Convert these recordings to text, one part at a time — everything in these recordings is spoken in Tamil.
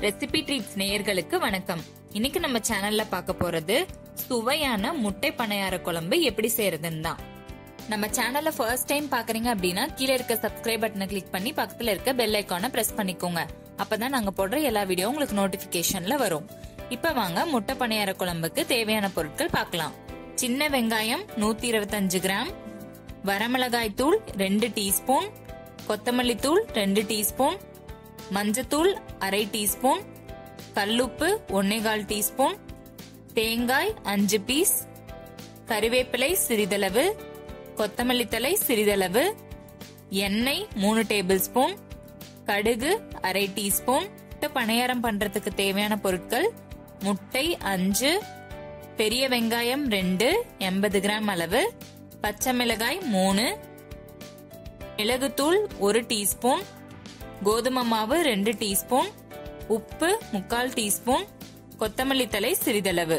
ரெசிபி ட்ரீட்ஸ் நேயர்களுக்கு வணக்கம் இன்னைக்கு நம்ம சேனல்ல பார்க்க போறது சுவையான முட்டை பணியார குழம்பு எப்படி செய்யறதுன்னு தான் நம்ம சேனல்ல ஃபர்ஸ்ட் டைம் பாக்குறீங்க அப்படின்னா கீழே இருக்க சப்ஸ்கிரைப் பட்டனை கிளிக் பண்ணி பக்கத்துல இருக்க பெல் ஐக்கானை பிரஸ் பண்ணிக்கோங்க அப்பதான் நாங்க போடுற எல்லா வீடியோ உங்களுக்கு நோட்டிபிகேஷன்ல வரும் இப்ப வாங்க முட்டை பணியார குழம்புக்கு தேவையான பொருட்கள் பார்க்கலாம் சின்ன வெங்காயம் நூத்தி இருபத்தஞ்சு கிராம் வரமிளகாய் தூள் ரெண்டு டீஸ்பூன் கொத்தமல்லி தூள் ரெண்டு டீஸ்பூன் மஞ்சத்தூள் அரை டீஸ்பூன் கல்லுப்பு ஒன்னேகால் டீஸ்பூன் தேங்காய் அஞ்சு பீஸ் கறிவேப்பிலை சிறிதளவு கொத்தமல்லி தழை சிறிதளவு எண்ணெய் மூணு டேபிள் ஸ்பூன் கடுகு அரை டீஸ்பூன் முட்டை பணியாரம் பண்றதுக்கு தேவையான பொருட்கள் முட்டை அஞ்சு பெரிய வெங்காயம் ரெண்டு எண்பது கிராம் அளவு பச்சை மிளகாய் மூணு மிளகுத்தூள் ஒரு டீஸ்பூன் கோதுமை மாவு ரெண்டு டீஸ்பூன் உப்பு முக்கால் டீஸ்பூன் கொத்தமல்லி தழை சிறிதளவு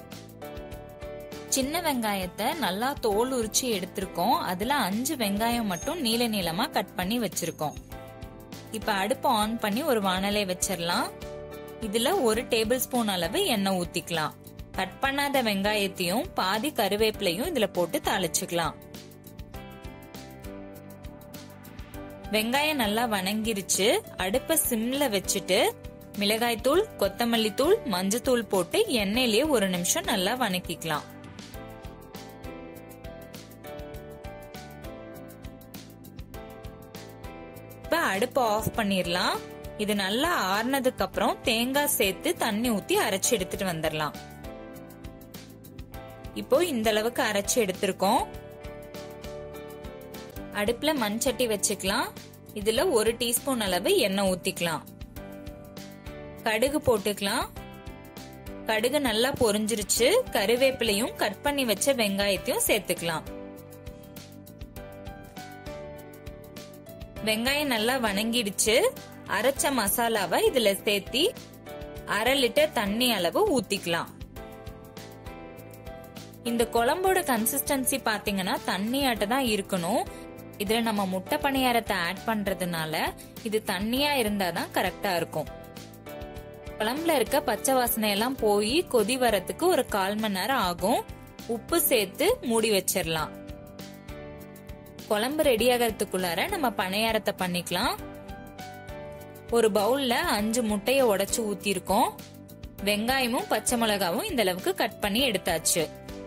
சின்ன வெங்காயத்தை நல்லா தோல் உரிச்சு எடுத்திருக்கோம் அதுல அஞ்சு வெங்காயம் மட்டும் நீல நீளமா கட் பண்ணி வச்சிருக்கோம் இப்ப அடுப்பு ஆன் பண்ணி ஒரு வானலை வச்சிடலாம் இதுல ஒரு டேபிள் ஸ்பூன் அளவு எண்ணெய் ஊத்திக்கலாம் கட் பண்ணாத வெங்காயத்தையும் பாதி கருவேப்பிலையும் இதுல போட்டு தாளிச்சுக்கலாம் வெங்காயம் நல்லா வணங்கிருச்சு அடுப்ப சிம்ல வச்சுட்டு மிளகாய் தூள் கொத்தமல்லி தூள் மஞ்சத்தூள் போட்டு எண்ணெயிலேயே ஒரு நிமிஷம் நல்லா வணக்கிக்கலாம் இப்ப அடுப்ப ஆஃப் பண்ணிரலாம் இது நல்லா ஆறுனதுக்கு அப்புறம் தேங்காய் சேர்த்து தண்ணி ஊத்தி அரைச்சு எடுத்துட்டு வந்துடலாம் இப்போ இந்த அளவுக்கு அரைச்சு எடுத்திருக்கோம் அடுப்புல மண் சட்டி வச்சுக்கலாம் இதுல ஒரு டீஸ்பூன் அளவு எண்ணெய் ஊத்திக்கலாம் கடுகு போட்டுக்கலாம் கடுகு நல்லா பொரிஞ்சிருச்சு கருவேப்பிலையும் கட் பண்ணி வச்ச வெங்காயத்தையும் சேர்த்துக்கலாம் வெங்காயம் நல்லா வணங்கிடுச்சு அரைச்ச மசாலாவை இதுல சேர்த்தி அரை லிட்டர் தண்ணி அளவு ஊத்திக்கலாம் இந்த குழம்போட கன்சிஸ்டன்சி பாத்தீங்கன்னா தண்ணியாட்ட தான் இருக்கணும் இதுல நம்ம முட்டை பணியாரத்தை ஆட் பண்றதுனால இது தண்ணியா இருந்தாதான் கரெக்டா இருக்கும் குழம்புல இருக்க பச்சை வாசனை எல்லாம் போய் கொதி வரத்துக்கு ஒரு கால் மணி நேரம் ஆகும் உப்பு சேர்த்து மூடி வச்சிடலாம் குழம்பு ரெடி ஆகிறதுக்குள்ளார நம்ம பணியாரத்தை பண்ணிக்கலாம் ஒரு பவுல்ல அஞ்சு முட்டைய உடைச்சு ஊத்திருக்கோம் வெங்காயமும் பச்சை மிளகாவும் இந்த அளவுக்கு கட் பண்ணி எடுத்தாச்சு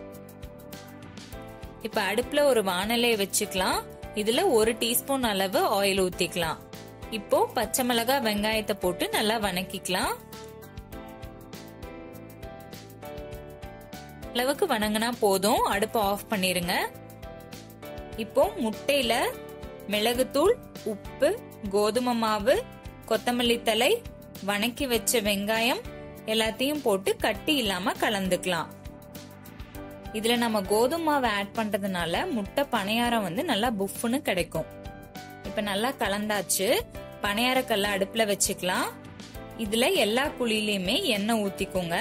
இப்ப அடுப்புல ஒரு வானலையை வச்சுக்கலாம் இதுல ஒரு டீஸ்பூன் அளவு ஆயில் ஊத்திக்கலாம் இப்போ பச்சை மிளகாய் வெங்காயத்தை போட்டு நல்லா வணக்கிக்கலாம் அளவுக்கு வணங்கினா போதும் அடுப்பை ஆஃப் பண்ணிருங்க இப்போ முட்டையில மிளகுத்தூள் உப்பு கோதுமை மாவு கொத்தமல்லி தலை வணக்கி வச்ச வெங்காயம் எல்லாத்தையும் போட்டு கட்டி இல்லாம கலந்துக்கலாம் இதுல நம்ம கோதுமை மாவை ஆட் பண்றதுனால முட்டை பணியாரம் வந்து நல்லா புஃப்னு கிடைக்கும் இப்ப நல்லா கலந்தாச்சு பணியார கல்ல அடுப்புல வச்சுக்கலாம் இதுல எல்லா குழியிலயுமே எண்ணெய் ஊத்திக்கோங்க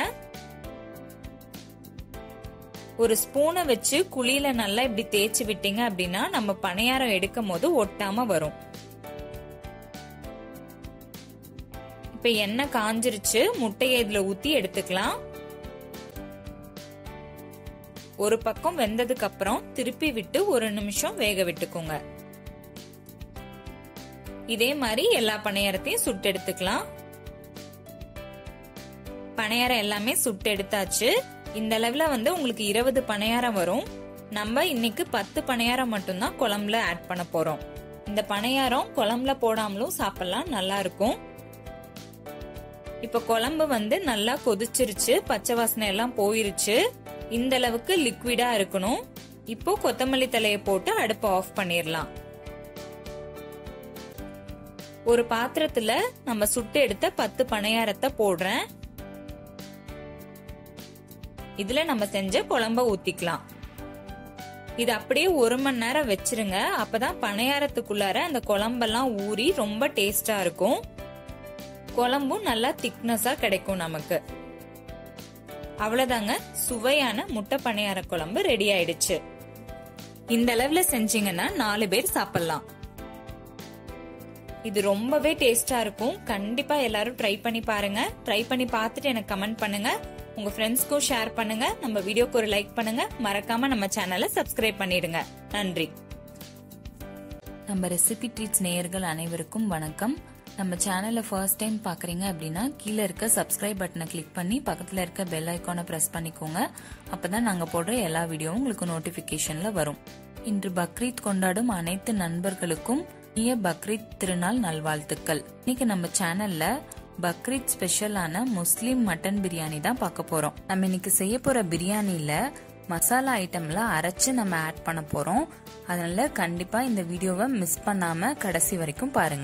ஒரு ஸ்பூனை வச்சு குழியில நல்லா இப்படி தேய்ச்சி விட்டீங்க அப்படின்னா நம்ம பணியாரம் எடுக்கும் போது ஒட்டாம வரும் இப்ப எண்ணெய் காஞ்சிருச்சு முட்டையை இதுல ஊத்தி எடுத்துக்கலாம் ஒரு பக்கம் வெந்ததுக்கு அப்புறம் திருப்பி விட்டு ஒரு நிமிஷம் வேக விட்டுக்கோங்க இதே மாதிரி எல்லா பணியாரத்தையும் சுட்டு எடுத்துக்கலாம் பணியாரம் எல்லாமே சுட்டு எடுத்தாச்சு இந்த அளவுல வந்து உங்களுக்கு இருபது பணியாரம் வரும் நம்ம இன்னைக்கு பத்து பணியாரம் மட்டும்தான் குழம்புல ஆட் பண்ண போறோம் இந்த பணியாரம் குழம்புல போடாமலும் சாப்பிடலாம் நல்லா இருக்கும் இப்ப குழம்பு வந்து நல்லா கொதிச்சிருச்சு பச்சை வாசனை எல்லாம் போயிருச்சு இந்த அளவுக்கு லிக்விடா இருக்கணும் இப்போ கொத்தமல்லி தலைய போட்டு அடுப்பை ஆஃப் பண்ணிடலாம் ஒரு பாத்திரத்துல நம்ம சுட்டு எடுத்த பத்து பணியாரத்தை போடுறேன் இதுல நம்ம செஞ்ச குழம்ப ஊத்திக்கலாம் இது அப்படியே ஒரு மணி நேரம் வச்சிருங்க அப்பதான் பணியாரத்துக்குள்ளார அந்த குழம்பெல்லாம் ஊறி ரொம்ப டேஸ்டா இருக்கும் குழம்பும் நல்லா திக்னஸா கிடைக்கும் நமக்கு அவ்வளவுதாங்க சுவையான முட்டை பணியார குழம்பு ரெடி ஆயிடுச்சு இந்த அளவுல செஞ்சீங்கன்னா நாலு பேர் சாப்பிடலாம் இது ரொம்பவே டேஸ்டா இருக்கும் கண்டிப்பா எல்லாரும் ட்ரை பண்ணி பாருங்க ட்ரை பண்ணி பார்த்துட்டு எனக்கு கமெண்ட் பண்ணுங்க உங்க ஃப்ரெண்ட்ஸ்க்கும் ஷேர் பண்ணுங்க நம்ம வீடியோக்கு ஒரு லைக் பண்ணுங்க மறக்காம நம்ம சேனலை சப்ஸ்கிரைப் பண்ணிடுங்க நன்றி நம்ம ரெசிபி ட்ரீட்ஸ் நேயர்கள் அனைவருக்கும் வணக்கம் நம்ம சேனலை ஃபர்ஸ்ட் டைம் பார்க்குறீங்க அப்படின்னா கீழே இருக்க சப்ஸ்கிரைப் பட்டனை கிளிக் பண்ணி பக்கத்தில் இருக்க பெல் ஐக்கானை ப்ரெஸ் பண்ணிக்கோங்க அப்பதான் நாங்கள் போடுற எல்லா வீடியோவும் உங்களுக்கு நோட்டிஃபிகேஷனில் வரும் இன்று பக்ரீத் கொண்டாடும் அனைத்து நண்பர்களுக்கும் இனிய பக்ரீத் திருநாள் நல்வாழ்த்துக்கள் இன்னைக்கு நம்ம சேனல்ல பக்ரீத் ஸ்பெஷலான முஸ்லீம் மட்டன் பிரியாணி தான் பார்க்க போறோம் நம்ம இன்னைக்கு செய்ய போற பிரியாணில மசாலா ஐட்டம்ல அரைச்சு நம்ம ஆட் பண்ண போறோம் அதனால கண்டிப்பா இந்த வீடியோவை மிஸ் பண்ணாம கடைசி வரைக்கும் பாருங்க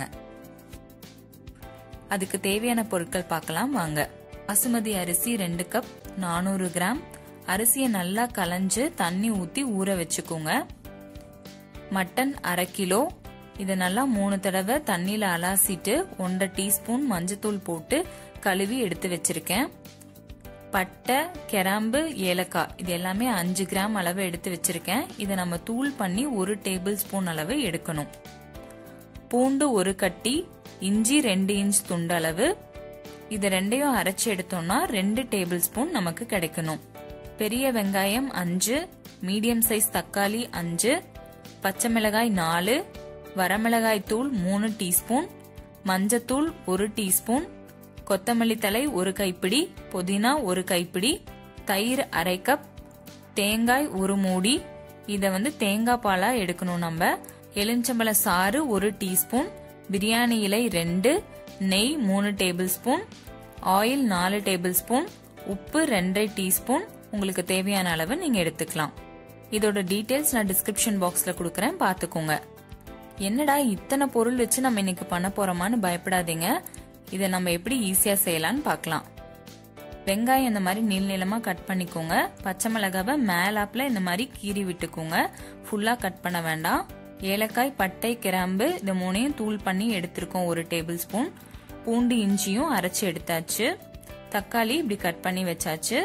அதுக்கு தேவையான பொருட்கள் பார்க்கலாம் வாங்க அசுமதி அரிசி ரெண்டு கப் நானூறு கிராம் அரிசியை நல்லா களைஞ்சு தண்ணி ஊத்தி ஊற வச்சுக்கோங்க மட்டன் அரை கிலோ இதை நல்லா மூணு தடவை தண்ணியில அலாசிட்டு ஒன்றரை டீஸ்பூன் மஞ்சத்தூள் போட்டு கழுவி எடுத்து வச்சிருக்கேன் பட்டை கிராம்பு ஏலக்காய் இது எல்லாமே அஞ்சு கிராம் அளவு எடுத்து வச்சிருக்கேன் இதை நம்ம தூள் பண்ணி ஒரு டேபிள் ஸ்பூன் அளவு எடுக்கணும் பூண்டு ஒரு கட்டி இஞ்சி ரெண்டு இன்ச் துண்டு அளவு இது ரெண்டையும் அரைச்சு எடுத்தோம்னா ரெண்டு டேபிள் ஸ்பூன் நமக்கு கிடைக்கணும் பெரிய வெங்காயம் அஞ்சு மீடியம் சைஸ் தக்காளி அஞ்சு பச்சை மிளகாய் நாலு வரமிளகாய் தூள் மூணு டீஸ்பூன் மஞ்சத்தூள் ஒரு டீஸ்பூன் கொத்தமல்லி தலை ஒரு கைப்பிடி புதினா ஒரு கைப்பிடி தயிர் அரை கப் தேங்காய் ஒரு மூடி இதை வந்து தேங்காய் பாலா எடுக்கணும் நம்ம எலுமிச்சம்பழ சாறு ஒரு டீஸ்பூன் பிரியாணி இலை ரெண்டு நெய் மூணு டேபிள் ஸ்பூன் ஆயில் நாலு டேபிள் ஸ்பூன் உப்பு ரெண்டரை டீஸ்பூன் உங்களுக்கு தேவையான அளவு நீங்க எடுத்துக்கலாம் இதோட டீடைல்ஸ் நான் டிஸ்கிரிப்ஷன் பாக்ஸ்ல கொடுக்கறேன் பாத்துக்கோங்க என்னடா இத்தனை பொருள் வச்சு நம்ம இன்னைக்கு பண்ண போறோமான்னு பயப்படாதீங்க இதை நம்ம எப்படி ஈஸியா செய்யலாம்னு பார்க்கலாம் வெங்காயம் இந்த மாதிரி நீள் நீளமா கட் பண்ணிக்கோங்க பச்சை மிளகாவை மேலாப்ல இந்த மாதிரி கீறி விட்டுக்கோங்க ஃபுல்லா கட் பண்ண வேண்டாம் ஏலக்காய் பட்டை கிராம்பு இது மூணையும் தூள் பண்ணி எடுத்திருக்கோம் ஒரு டேபிள் ஸ்பூன் பூண்டு இஞ்சியும் அரைச்சு எடுத்தாச்சு தக்காளி இப்படி கட் பண்ணி வச்சாச்சு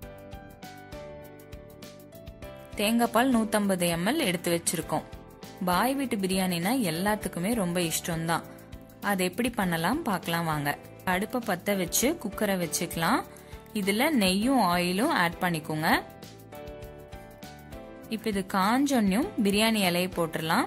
தேங்காய் பால் நூத்தம்பது எம்எல் எடுத்து வச்சிருக்கோம் பாய் வீட்டு பிரியாணினா எல்லாத்துக்குமே ரொம்ப இஷ்டம்தான் அது எப்படி பண்ணலாம் பார்க்கலாம் வாங்க அடுப்பை பத்த வச்சு குக்கரை வச்சுக்கலாம் இதுல நெய்யும் ஆயிலும் ஆட் பண்ணிக்கோங்க இப்ப இது காஞ்சொன்னும் பிரியாணி இலையை போட்டுடலாம்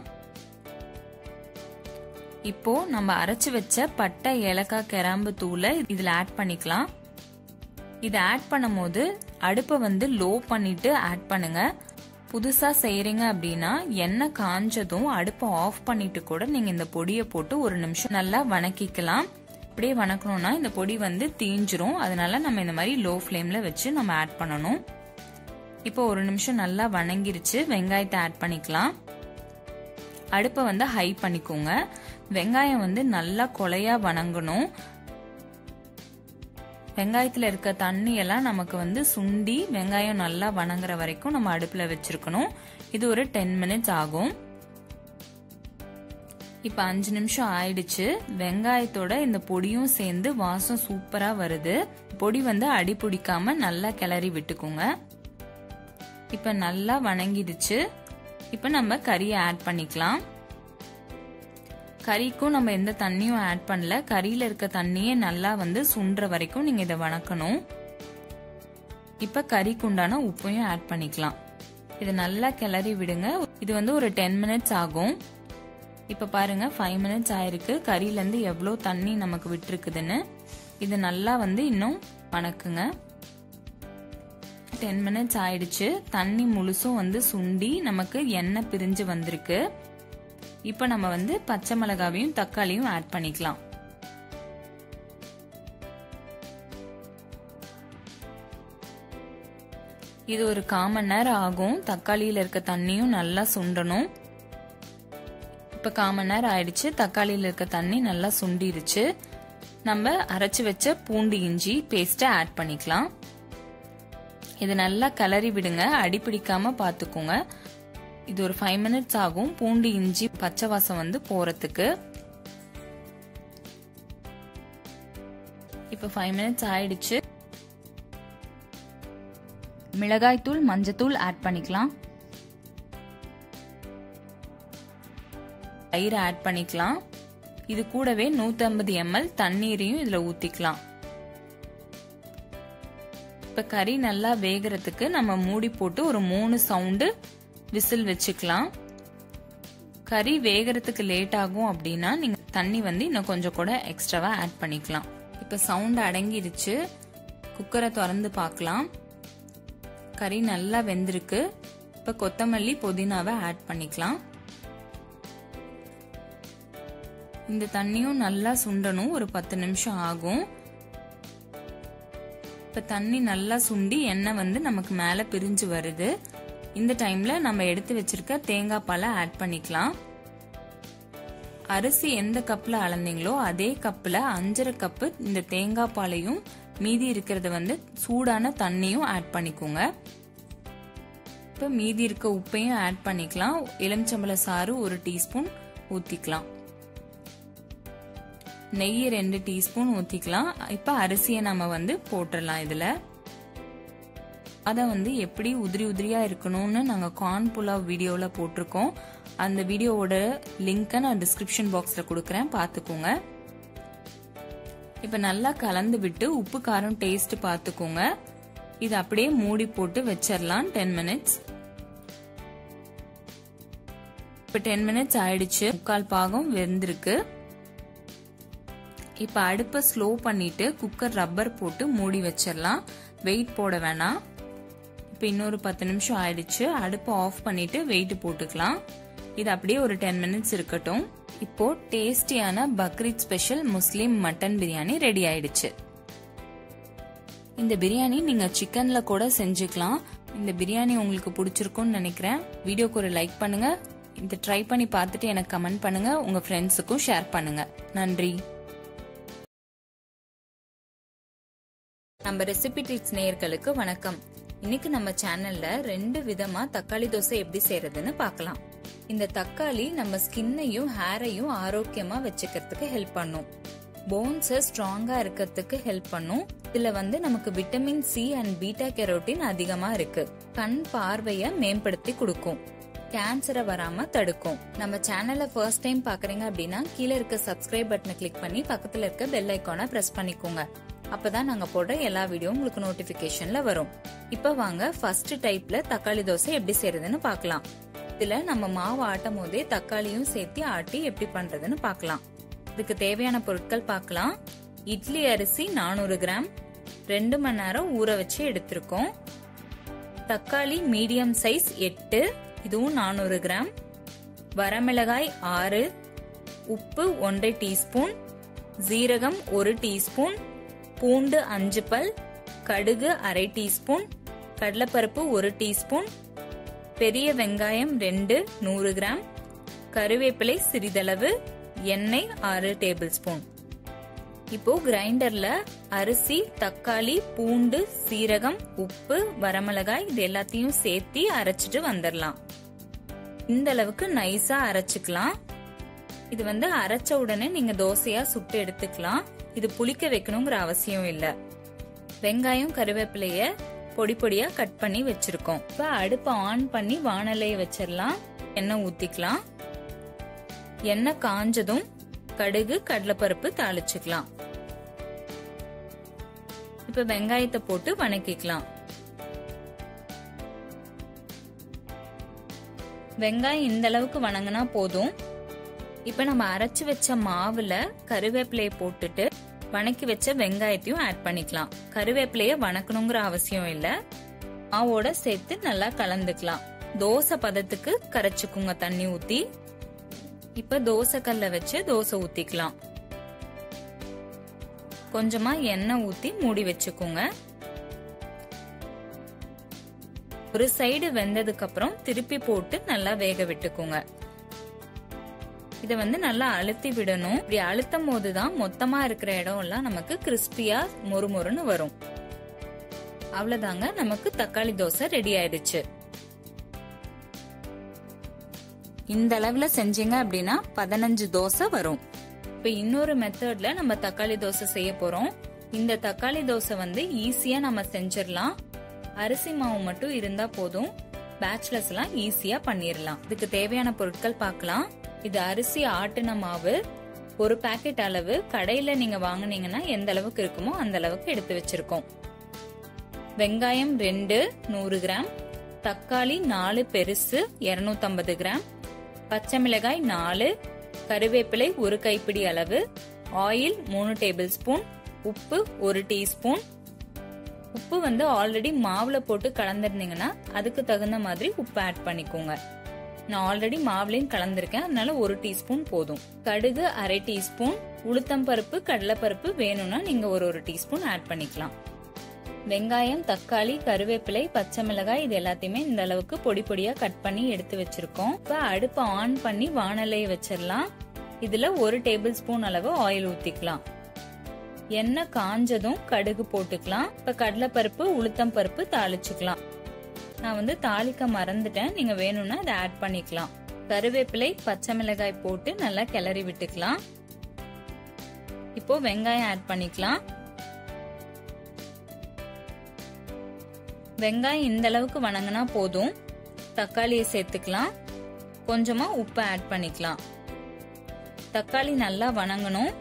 இப்போ நம்ம அரைச்சு வச்ச பட்டை ஏலக்காய் கிராம்பு தூளை இதுல ஆட் பண்ணிக்கலாம் இதை ஆட் பண்ணும் போது அடுப்பை வந்து லோ பண்ணிட்டு ஆட் பண்ணுங்க புதுசா செய்யறீங்க அப்படின்னா எண்ணெய் காஞ்சதும் அடுப்பை ஆஃப் பண்ணிட்டு கூட நீங்க இந்த பொடியை போட்டு ஒரு நிமிஷம் நல்லா வணக்கிக்கலாம் அப்படியே வணக்கணும்னா இந்த பொடி வந்து தீஞ்சிரும் அதனால நம்ம இந்த மாதிரி லோ ஃப்ளேம்ல வச்சு நம்ம ஆட் பண்ணணும் இப்போ ஒரு நிமிஷம் நல்லா வணங்கிருச்சு வெங்காயத்தை ஆட் பண்ணிக்கலாம் அடுப்பை வந்து ஹை பண்ணிக்கோங்க வெங்காயம் வந்து நல்லா கொலையா வணங்கணும் வெங்காயத்துல இருக்க தண்ணி எல்லாம் நமக்கு வந்து சுண்டி வெங்காயம் நல்லா வணங்குற வரைக்கும் நம்ம அடுப்புல வச்சிருக்கணும் இது ஒரு டென் மினிட்ஸ் ஆகும் இப்ப அஞ்சு நிமிஷம் ஆயிடுச்சு வெங்காயத்தோட இந்த பொடியும் சேர்ந்து வாசம் சூப்பரா வருது பொடி வந்து அடி பிடிக்காம நல்லா கிளறி விட்டுக்கோங்க இப்ப நல்லா வணங்கிடுச்சு இப்ப நம்ம கறியை ஆட் பண்ணிக்கலாம் கறிக்கும் நம்ம எந்த தண்ணியும் ஆட் பண்ணல கறியில இருக்க தண்ணியே நல்லா வந்து சுண்டுற வரைக்கும் நீங்க இதை வணக்கணும் இப்ப கறிக்கு உண்டான உப்பையும் ஆட் பண்ணிக்கலாம் இதை நல்லா கிளறி விடுங்க இது வந்து ஒரு டென் மினிட்ஸ் ஆகும் இப்ப பாருங்க ஃபைவ் மினிட்ஸ் ஆயிருக்கு கறியில இருந்து எவ்வளவு தண்ணி நமக்கு விட்டுருக்குதுன்னு இது நல்லா வந்து இன்னும் வணக்குங்க டென் மினிட்ஸ் ஆயிடுச்சு தண்ணி முழுசும் வந்து சுண்டி நமக்கு எண்ணெய் பிரிஞ்சு வந்திருக்கு இப்போ நம்ம வந்து பச்சை மிளகாவையும் தக்காளியும் ஆட் பண்ணிக்கலாம் இது ஒரு காமன் நேரம் ஆகும் தக்காளியில இருக்க தண்ணியும் நல்லா சுண்டணும் இப்ப காமன் நேரம் ஆயிடுச்சு தக்காளியில இருக்க தண்ணி நல்லா சுண்டிருச்சு நம்ம அரைச்சு வச்ச பூண்டு இஞ்சி பேஸ்ட ஆட் பண்ணிக்கலாம் இது நல்லா கிளறி விடுங்க அடி பிடிக்காம பாத்துக்கோங்க இது ஒரு ஃபைவ் மினிட்ஸ் ஆகும் பூண்டு இஞ்சி பச்சை வாசம் வந்து போறதுக்கு இப்ப ஃபைவ் மினிட்ஸ் ஆயிடுச்சு மிளகாய் தூள் மஞ்சத்தூள் ஆட் பண்ணிக்கலாம் தயிர் ஆட் பண்ணிக்கலாம் இது கூடவே 150 எம்எல் தண்ணீரையும் இதுல ஊத்திக்கலாம் இப்ப கறி நல்லா வேகிறதுக்கு நம்ம மூடி போட்டு ஒரு மூணு சவுண்டு விசில் வச்சுக்கலாம் கறி வேகிறதுக்கு லேட் ஆகும் அப்படின்னா நீங்க தண்ணி வந்து இன்னும் கொஞ்சம் கூட எக்ஸ்ட்ராவா ஆட் பண்ணிக்கலாம் இப்ப சவுண்ட் அடங்கிடுச்சு குக்கரை திறந்து பார்க்கலாம் கறி நல்லா வெந்திருக்கு இப்ப கொத்தமல்லி புதினாவை ஆட் பண்ணிக்கலாம் இந்த தண்ணியும் நல்லா சுண்டணும் ஒரு பத்து நிமிஷம் ஆகும் இப்ப தண்ணி நல்லா சுண்டி எண்ணெய் வந்து நமக்கு மேல பிரிஞ்சு வருது இந்த டைம்ல நம்ம எடுத்து வச்சிருக்க தேங்காய் பாலை ஆட் பண்ணிக்கலாம் அரிசி எந்த கப்ல அளந்தீங்களோ அதே கப்ல அஞ்சரை கப்பு இந்த தேங்காய் பாலையும் மீதி இருக்கிறத வந்து சூடான தண்ணியும் ஆட் பண்ணிக்கோங்க இப்ப மீதி இருக்க உப்பையும் ஆட் பண்ணிக்கலாம் எலுமிச்சம்பழ சாறு ஒரு டீஸ்பூன் ஊத்திக்கலாம் நெய் ரெண்டு டீஸ்பூன் ஊத்திக்கலாம் இப்ப அரிசியை நம்ம வந்து போட்டுடலாம் இதுல அதை வந்து எப்படி உதிரி உதிரியா இருக்கணும்னு நாங்க கார்ன் புலாவ் வீடியோல போட்டிருக்கோம் அந்த வீடியோவோட லிங்கை நான் டிஸ்கிரிப்ஷன் பாக்ஸ்ல கொடுக்கறேன் பாத்துக்கோங்க இப்ப நல்லா கலந்து விட்டு உப்பு காரம் டேஸ்ட் பாத்துக்கோங்க இது அப்படியே மூடி போட்டு வச்சிடலாம் டென் மினிட்ஸ் இப்ப டென் மினிட்ஸ் ஆயிடுச்சு முக்கால் பாகம் வெந்திருக்கு இப்ப அடுப்பை ஸ்லோ பண்ணிட்டு குக்கர் ரப்பர் போட்டு மூடி வச்சிடலாம் வெயிட் போட வேணாம் இப்ப இன்னொரு பத்து நிமிஷம் ஆயிடுச்சு அடுப்பை ஆஃப் பண்ணிட்டு வெயிட் போட்டுக்கலாம் இது அப்படியே ஒரு டென் மினிட்ஸ் இருக்கட்டும் இப்போ டேஸ்டியான Bakrid special Muslim mutton biryani ready ஆயிடுச்சு இந்த பிரியாணி நீங்க சிக்கன்ல கூட செஞ்சுக்கலாம் இந்த பிரியாணி உங்களுக்கு பிடிச்சிருக்கும்னு நினைக்கிறேன் வீடியோக்கு ஒரு லைக் பண்ணுங்க இந்த ட்ரை பண்ணி பார்த்துட்டு எனக்கு கமெண்ட் பண்ணுங்க உங்க ஃப்ரெண்ட்ஸுக்கும் ஷேர் பண்ணுங்க நன்றி நம்ம ரெசிபி டிப்ஸ் நேயர்களுக்கு வணக்கம் இன்னைக்கு நம்ம சேனல்ல ரெண்டு விதமா தக்காளி தோசை எப்படி செய்யறதுன்னு பார்க்கலாம் இந்த தக்காளி நம்ம ஸ்கின்னையும் ஹேரையும் ஆரோக்கியமா வச்சுக்கிறதுக்கு ஹெல்ப் பண்ணும் போன்ஸ ஸ்ட்ராங்கா இருக்கிறதுக்கு ஹெல்ப் பண்ணும் இதுல வந்து நமக்கு vitamin C and beta carotene அதிகமா இருக்கு கண் பார்வைய மேம்படுத்தி கொடுக்கும் கேன்சரை வராம தடுக்கும் நம்ம சேனலை ஃபர்ஸ்ட் டைம் பாக்குறீங்க அப்படின்னா கீழே இருக்க சப்ஸ்கிரைப் பட்டனை கிளிக் பண்ணி பக்கத்துல இருக்க பெல் ஐக்கானை பிரஸ் பண்ணிக்கோங்க அப்பதான் நாங்க போடுற எல்லா வீடியோ உங்களுக்கு நோட்டிபிகேஷன்ல வரும் இப்ப வாங்க ஃபர்ஸ்ட் டைப்ல தக்காளி தோசை எப்படி செய்யறதுன்னு பார்க்கலாம் இதுல நம்ம மாவு ஆட்டும் போதே தக்காளியும் சேர்த்து ஆட்டி எப்படி பண்றதுன்னு பார்க்கலாம் இதுக்கு தேவையான பொருட்கள் பார்க்கலாம் இட்லி அரிசி நானூறு கிராம் ரெண்டு மணி நேரம் ஊற வச்சு எடுத்திருக்கோம் தக்காளி மீடியம் சைஸ் எட்டு இதுவும் நானூறு கிராம் வரமிளகாய் ஆறு உப்பு ஒன்றரை டீஸ்பூன் ஜீரகம் ஒரு டீஸ்பூன் பூண்டு அஞ்சு பல் கடுகு அரை டீஸ்பூன் கடலைப்பருப்பு ஒரு டீஸ்பூன் பெரிய வெங்காயம் ரெண்டு நூறு கிராம் கருவேப்பிலை சிறிதளவு எண்ணெய் ஆறு டேபிள் ஸ்பூன் இப்போ கிரைண்டர்ல அரிசி தக்காளி பூண்டு சீரகம் உப்பு வரமிளகாய் இது எல்லாத்தையும் சேர்த்து அரைச்சிட்டு வந்துடலாம் இந்த அளவுக்கு நைஸா அரைச்சுக்கலாம் இது வந்து அரைச்ச உடனே நீங்க தோசையா சுட்டு எடுத்துக்கலாம் இது புளிக்க வைக்கணுங்கிற அவசியம் இல்ல வெங்காயம் கருவேப்பிலைய பொடி பொடியா கட் பண்ணி வச்சிருக்கோம் இப்ப அடுப்பை ஆன் பண்ணி வானலைய வச்சிடலாம் எண்ணெய் ஊத்திக்கலாம் எண்ணெய் காஞ்சதும் கடுகு கடலைப்பருப்பு தாளிச்சுக்கலாம் இப்ப வெங்காயத்தை போட்டு வணக்கிக்கலாம் வெங்காயம் இந்த அளவுக்கு வணங்கினா போதும் இப்ப நம்ம அரைச்சு வச்ச மாவுல கருவேப்பிலைய போட்டுட்டு வணக்கி வச்ச வெங்காயத்தையும் ஆட் பண்ணிக்கலாம் கருவேப்பிலைய வணக்கணுங்கிற அவசியம் இல்ல மாவோட சேர்த்து நல்லா கலந்துக்கலாம் தோசை பதத்துக்கு கரைச்சுக்குங்க தண்ணி ஊத்தி இப்ப தோசை கல்ல வச்சு தோசை ஊத்திக்கலாம் கொஞ்சமா எண்ணெய் ஊத்தி மூடி வச்சுக்கோங்க ஒரு சைடு வெந்ததுக்கு அப்புறம் திருப்பி போட்டு நல்லா வேக விட்டுக்கோங்க இத வந்து நல்லா அழுத்தி விடணும் இப்படி அழுத்தும் போதுதான் மொத்தமா இருக்கிற இடம் எல்லாம் நமக்கு கிறிஸ்பியா மொறுமொறுன்னு வரும் அவ்வளவுதாங்க நமக்கு தக்காளி தோசை ரெடி ஆயிடுச்சு இந்த அளவுல செஞ்சீங்க அப்படின்னா பதினஞ்சு தோசை வரும் இப்ப இன்னொரு மெத்தட்ல நம்ம தக்காளி தோசை செய்ய போறோம் இந்த தக்காளி தோசை வந்து ஈஸியா நம்ம செஞ்சிடலாம் அரிசி மாவு மட்டும் இருந்தா போதும் பேச்சுலர்ஸ் எல்லாம் ஈஸியா பண்ணிடலாம் இதுக்கு தேவையான பொருட்கள் பார்க்கலாம் இது அரிசி ஆட்டின மாவு ஒரு பாக்கெட் அளவு கடையில நீங்க வாங்குனீங்கன்னா எந்த அளவுக்கு இருக்குமோ அந்த அளவுக்கு எடுத்து வச்சிருக்கோம் வெங்காயம் ரெண்டு நூறு கிராம் தக்காளி நாலு பெருசு 250 கிராம் பச்சை மிளகாய் நாலு கருவேப்பிலை ஒரு கைப்பிடி அளவு ஆயில் மூணு டேபிள் ஸ்பூன் உப்பு ஒரு டீஸ்பூன் உப்பு வந்து ஆல்ரெடி மாவுல போட்டு கலந்துருந்தீங்கன்னா அதுக்கு தகுந்த மாதிரி உப்பு ஆட் பண்ணிக்கோங்க நான் ஆல்ரெடி மாவுலையும் கலந்திருக்கேன் அதனால ஒரு டீஸ்பூன் போதும் கடுகு அரை டீஸ்பூன் உளுத்தம் பருப்பு கடலைப்பருப்பு வேணும்னா நீங்க ஒரு ஒரு டீஸ்பூன் ஆட் பண்ணிக்கலாம் வெங்காயம் தக்காளி கருவேப்பிலை பச்சை மிளகாய் இது எல்லாத்தையுமே இந்த அளவுக்கு பொடி பொடியா கட் பண்ணி எடுத்து வச்சிருக்கோம் இப்ப அடுப்பை ஆன் பண்ணி வானலையை வச்சிடலாம் இதுல ஒரு டேபிள் ஸ்பூன் அளவு ஆயில் ஊத்திக்கலாம் எண்ணெய் காஞ்சதும் கடுகு போட்டுக்கலாம் இப்ப கடலைப்பருப்பு உளுத்தம் பருப்பு தாளிச்சுக்கலாம் நான் வந்து தாளிக்க மறந்துட்டேன் நீங்க வேணும்னா அதை ஆட் பண்ணிக்கலாம் கருவேப்பிலை பச்சை மிளகாய் போட்டு நல்லா கிளறி விட்டுக்கலாம் இப்போ வெங்காயம் ஆட் பண்ணிக்கலாம் வெங்காயம் இந்த அளவுக்கு வணங்கினா போதும் தக்காளியை சேர்த்துக்கலாம் கொஞ்சமா உப்பு ஆட் பண்ணிக்கலாம் தக்காளி நல்லா வணங்கணும்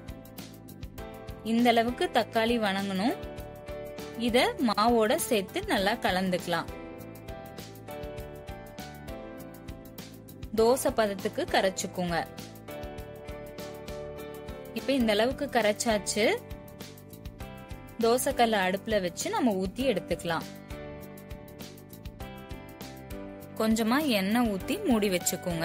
இந்த அளவுக்கு தக்காளி வணங்கணும் இத மாவோட சேர்த்து நல்லா கலந்துக்கலாம் தோசை பதத்துக்கு கரைச்சுக்குங்க இப்ப இந்த அளவுக்கு கரைச்சாச்சு தோசைக்கல்ல அடுப்புல வச்சு நம்ம ஊத்தி எடுத்துக்கலாம் கொஞ்சமா எண்ணெய் ஊத்தி மூடி வச்சுக்கோங்க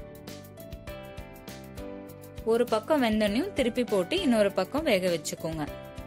ஒரு பக்கம் வெந்தனையும் திருப்பி போட்டு இன்னொரு பக்கம் வேக வச்சுக்கோங்க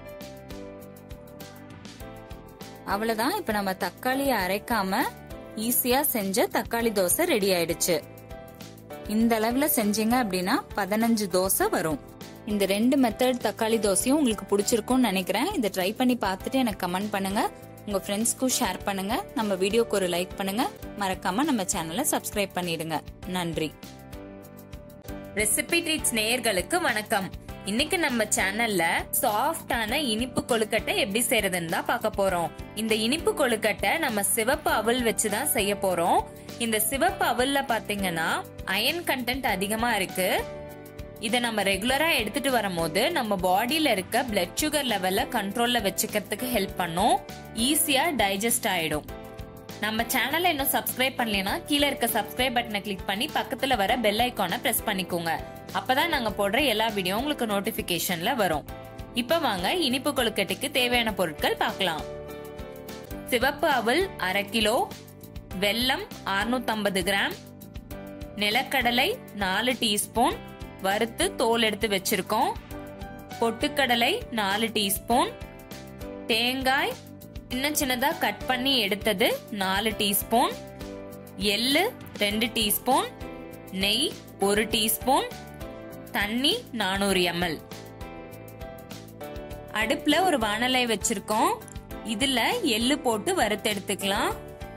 அவ்வளவுதான் இப்ப நம்ம தக்காளியை அரைக்காம ஈஸியா செஞ்ச தக்காளி தோசை ரெடி ஆயிடுச்சு இந்த அளவுல செஞ்சீங்க அப்படின்னா பதினஞ்சு தோசை வரும் இந்த ரெண்டு மெத்தட் தக்காளி தோசையும் உங்களுக்கு பிடிச்சிருக்கும்னு நினைக்கிறேன் இதை ட்ரை பண்ணி பார்த்துட்டு எனக்கு கமெண்ட் பண்ணுங்க உங்க ஃப்ரெண்ட்ஸ்க்கும் ஷேர் பண்ணுங்க நம்ம வீடியோக்கு ஒரு லைக் பண்ணுங்க மறக்காம நம்ம சேனலை சப்ஸ்கிரைப் பண்ணிடுங்க நன்றி ரெசிபி ட்ரீட்ஸ் நேயர்களுக்கு வணக்கம் இன்னைக்கு நம்ம சேனல்ல சாஃப்டான இனிப்பு கொழுக்கட்டை எப்படி செய்யறதுன்னு தான் பார்க்க போறோம் இந்த இனிப்பு கொழுக்கட்டை நம்ம சிவப்பு அவல் வச்சு தான் செய்ய போறோம் இந்த சிவப்பு அவல்ல பாத்தீங்கன்னா அயன் கண்டென்ட் அதிகமா இருக்கு இத நம்ம ரெகுலரா எடுத்துட்டு வரும்போது நம்ம பாடியில இருக்க பிளட் சுகர் லெவல்ல கண்ட்ரோல்ல வச்சுக்கிறதுக்கு ஹெல்ப் பண்ணும் ஈஸியா டைஜஸ்ட் ஆயிடும் நம்ம சேனலை இன்னும் சப்ஸ்கிரைப் பண்ணலைன்னா கீழே இருக்க சப்ஸ்கிரைப் பட்டனை கிளிக் பண்ணி பக்கத்துல வர பெல் ஐக்கானை பிரஸ் பண்ணிக்கோங்க அப்பதான் நாங்க போடுற எல்லா வீடியோ உங்களுக்கு நோட்டிபிகேஷன்ல வரும் இப்ப வாங்க இனிப்பு கொழுக்கட்டைக்கு தேவையான பொருட்கள் பார்க்கலாம் சிவப்பு அவல் அரை கிலோ வெல்லம் 650 கிராம் நிலக்கடலை நாலு டீஸ்பூன் வறுத்து தோல் எடுத்து வச்சிருக்கோம் பொட்டுக்கடலை நாலு டீஸ்பூன் தேங்காய் சின்ன சின்னதா கட் பண்ணி எடுத்தது நாலு டீஸ்பூன் எள்ளு ரெண்டு டீஸ்பூன் நெய் ஒரு டீஸ்பூன் தண்ணி நானூறு எம்எல் அடுப்புல ஒரு வானலை வச்சிருக்கோம் இதுல எள்ளு போட்டு வறுத்து எடுத்துக்கலாம்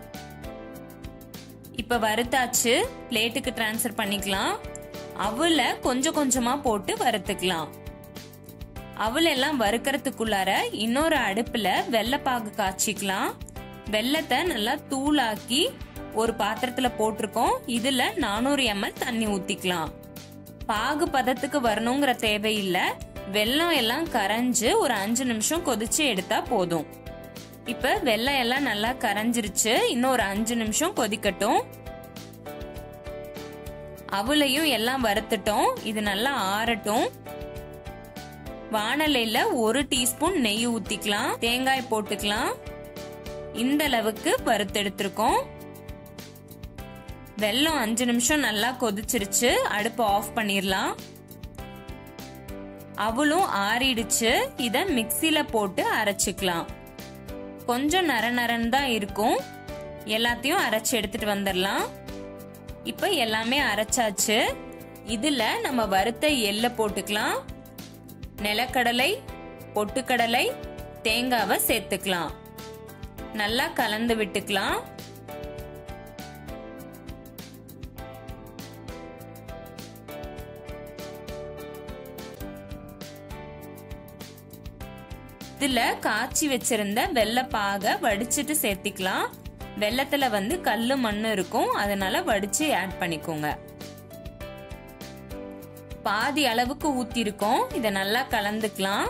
இப்ப வறுத்தாச்சு பிளேட்டுக்கு டிரான்ஸ்ஃபர் பண்ணிக்கலாம் அவல கொஞ்சம் கொஞ்சமா போட்டு வறுத்துக்கலாம் அவல் எல்லாம் வறுக்கறதுக்குள்ளார இன்னொரு அடுப்புல வெள்ளைப்பாகு காய்ச்சிக்கலாம் வெள்ளத்தை நல்லா தூளாக்கி ஒரு பாத்திரத்துல போட்டிருக்கோம் இதுல நானூறு எம்எல் தண்ணி ஊத்திக்கலாம் பாகு பதத்துக்கு வரணுங்கிற தேவையில்ல வெல்லம் எல்லாம் கரைஞ்சு ஒரு அஞ்சு நிமிஷம் கொதிச்சு எடுத்தா போதும் இப்ப வெல்லம் எல்லாம் நல்லா கரைஞ்சிருச்சு இன்னும் ஒரு அஞ்சு நிமிஷம் கொதிக்கட்டும் அவளையும் எல்லாம் வறுத்துட்டோம் இது நல்லா ஆறட்டும் வானலையில ஒரு டீஸ்பூன் நெய் ஊத்திக்கலாம் தேங்காய் போட்டுக்கலாம் இந்த அளவுக்கு வறுத்தெடுத்திருக்கோம் வெல்லம் அஞ்சு நிமிஷம் நல்லா கொதிச்சிருச்சு அடுப்பு ஆஃப் பண்ணிடலாம் அவளும் ஆறிடுச்சு இத மிக்சில போட்டு அரைச்சுக்கலாம் கொஞ்சம் நர நரன் தான் இருக்கும் எல்லாத்தையும் அரைச்சு எடுத்துட்டு வந்துடலாம் இப்ப எல்லாமே அரைச்சாச்சு இதுல நம்ம வறுத்த எள்ள போட்டுக்கலாம் நிலக்கடலை பொட்டுக்கடலை தேங்காவை சேர்த்துக்கலாம் நல்லா கலந்து விட்டுக்கலாம் இதுல காய்ச்சி வச்சிருந்த வெள்ளை பாக வடிச்சிட்டு சேர்த்திக்கலாம் வெள்ளத்துல வந்து கல்லு மண்ணு இருக்கும் அதனால வடிச்சு ஆட் பண்ணிக்கோங்க பாதி அளவுக்கு ஊத்திருக்கோம் இத நல்லா கலந்துக்கலாம்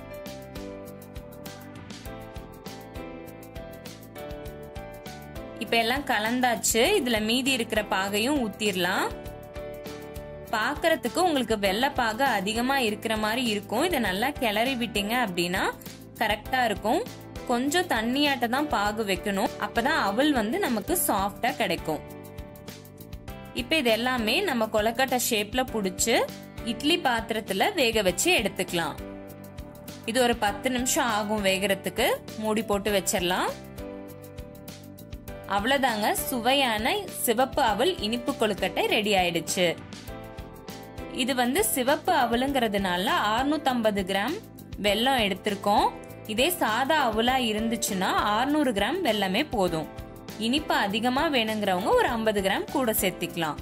இப்ப எல்லாம் கலந்தாச்சு இதுல மீதி இருக்கிற பாகையும் ஊத்திரலாம் பாக்குறதுக்கு உங்களுக்கு வெள்ளை பாகு அதிகமா இருக்கிற மாதிரி இருக்கும் இதை நல்லா கிளறி விட்டீங்க அப்படின்னா கரெக்டா இருக்கும் கொஞ்சம் தண்ணியாட்ட தான் பாகு வைக்கணும் அப்பதான் அவல் வந்து நமக்கு சாஃப்டா கிடைக்கும் இப்ப இது எல்லாமே நம்ம கொலக்கட்டை ஷேப்ல புடிச்சு இட்லி பாத்திரத்துல வேக வச்சு எடுத்துக்கலாம் இது ஒரு பத்து நிமிஷம் ஆகும் வேகறதுக்கு மூடி போட்டு வச்சிடலாம் அவ்வளவுதாங்க சுவையான சிவப்பு அவல் இனிப்பு கொழுக்கட்டை ரெடி ஆயிடுச்சு இது வந்து சிவப்பு அவலுங்கிறதுனால 650 கிராம் வெல்லம் எடுத்திருக்கோம் இதே சாதா அவலா இருந்துச்சுன்னா 600 கிராம் வெல்லமே போதும் இனிப்பு அதிகமா வேணுங்கிறவங்க ஒரு 50 கிராம் கூட சேர்த்திக்கலாம்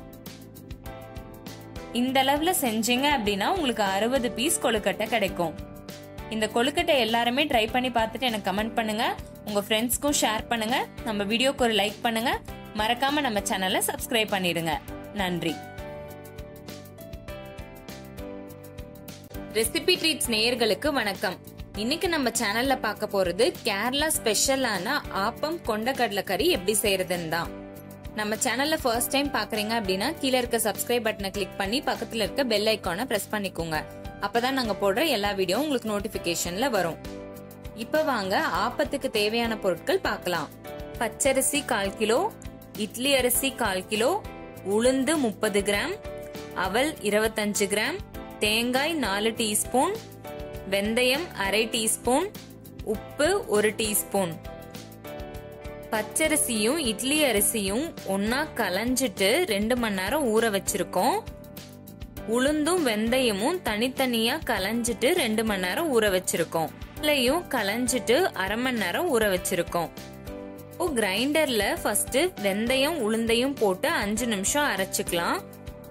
இந்த அளவுல செஞ்சீங்க அப்படின்னா உங்களுக்கு அறுபது பீஸ் கொழுக்கட்டை கிடைக்கும் இந்த கொழுக்கட்டை எல்லாருமே ட்ரை பண்ணி பார்த்துட்டு எனக்கு கமெண்ட் பண்ணுங்க உங்க ஃப்ரெண்ட்ஸ்க்கும் ஷேர் பண்ணுங்க நம்ம வீடியோக்கு ஒரு லைக் பண்ணுங்க மறக்காம நம்ம சேனலை சப்ஸ்கிரைப் பண்ணிடுங்க நன்றி ரெசிபி ட்ரீட்ஸ் நேயர்களுக்கு வணக்கம் இன்னைக்கு நம்ம சேனல்ல பார்க்க போறது கேரளா ஸ்பெஷலான ஆப்பம் கொண்ட கடலைக்கறி எப்படி செய்யறதுன்னு தான் நம்ம சேனல்ல ஃபர்ஸ்ட் டைம் பாக்குறீங்க அப்படின்னா கீழே இருக்க சப்ஸ்கிரைப் பட்டனை கிளிக் பண்ணி பக்கத்துல இருக்க பெல் ஐக்கானை பிரஸ் பண்ணிக்கோங்க அப்பதான் நாங்க போடுற எல்லா வீடியோ உங்களுக்கு நோட்டிபிகேஷன்ல வரும் இப்ப வாங்க ஆப்பத்துக்கு தேவையான பொருட்கள் பார்க்கலாம் பச்சரிசி கால் கிலோ இட்லி அரிசி கால் கிலோ உளுந்து முப்பது கிராம் அவல் இருபத்தஞ்சு கிராம் தேங்காய் நாலு டீஸ்பூன் வெந்தயம் அரை டீஸ்பூன் உப்பு ஒரு டீஸ்பூன் பச்சரிசியும் இட்லி அரிசியும் ஒன்னா கலைஞ்சிட்டு ரெண்டு மணி நேரம் ஊற வச்சிருக்கோம் உளுந்தும் வெந்தயமும் தனித்தனியா கலைஞ்சிட்டு ரெண்டு மணி நேரம் ஊற வச்சிருக்கோம் இல்லையும் கலைஞ்சிட்டு அரை மணி நேரம் ஊற வச்சிருக்கோம் இப்போ கிரைண்டர்ல ஃபர்ஸ்ட் வெந்தயம் உளுந்தையும் போட்டு அஞ்சு நிமிஷம் அரைச்சுக்கலாம்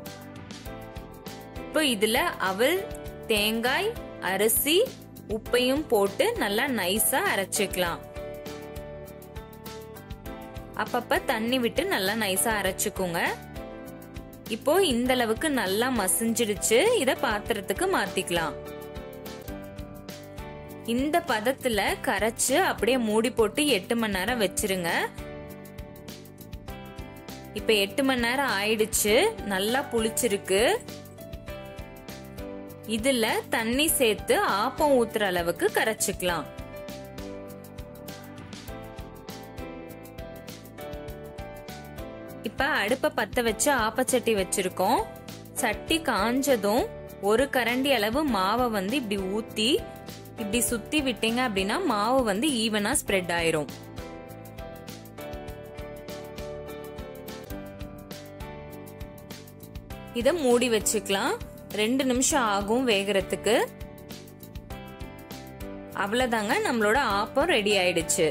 இப்போ இதுல அவல் தேங்காய் அரிசி உப்பையும் போட்டு நல்லா நைஸா அரைச்சுக்கலாம் அப்பப்ப தண்ணி விட்டு நல்லா நைஸா அரைச்சுக்கோங்க இப்போ இந்த அளவுக்கு நல்லா மசிஞ்சிடுச்சு இத பாத்திரத்துக்கு மாத்திக்கலாம் இந்த பதத்துல கரைச்சு அப்படியே மூடி போட்டு எட்டு மணி நேரம் வச்சிருங்க இப்ப எட்டு மணி நேரம் ஆயிடுச்சு நல்லா புளிச்சிருக்கு இதுல தண்ணி சேர்த்து ஆப்பம் ஊத்துற அளவுக்கு கரைச்சுக்கலாம் இப்ப அடுப்ப பத்த வச்சு ஆப்பச்சட்டி வச்சிருக்கோம் சட்டி காஞ்சதும் ஒரு கரண்டி அளவு மாவை வந்து இப்படி ஊத்தி இப்படி சுத்தி விட்டீங்க அப்படின்னா மாவு வந்து ஈவனா ஸ்ப்ரெட் ஆயிரும் இத மூடி வச்சுக்கலாம் ரெண்டு நிமிஷம் ஆகும் வேகறதுக்கு அவ்வளவுதாங்க நம்மளோட ஆப்பம் ரெடி ஆயிடுச்சு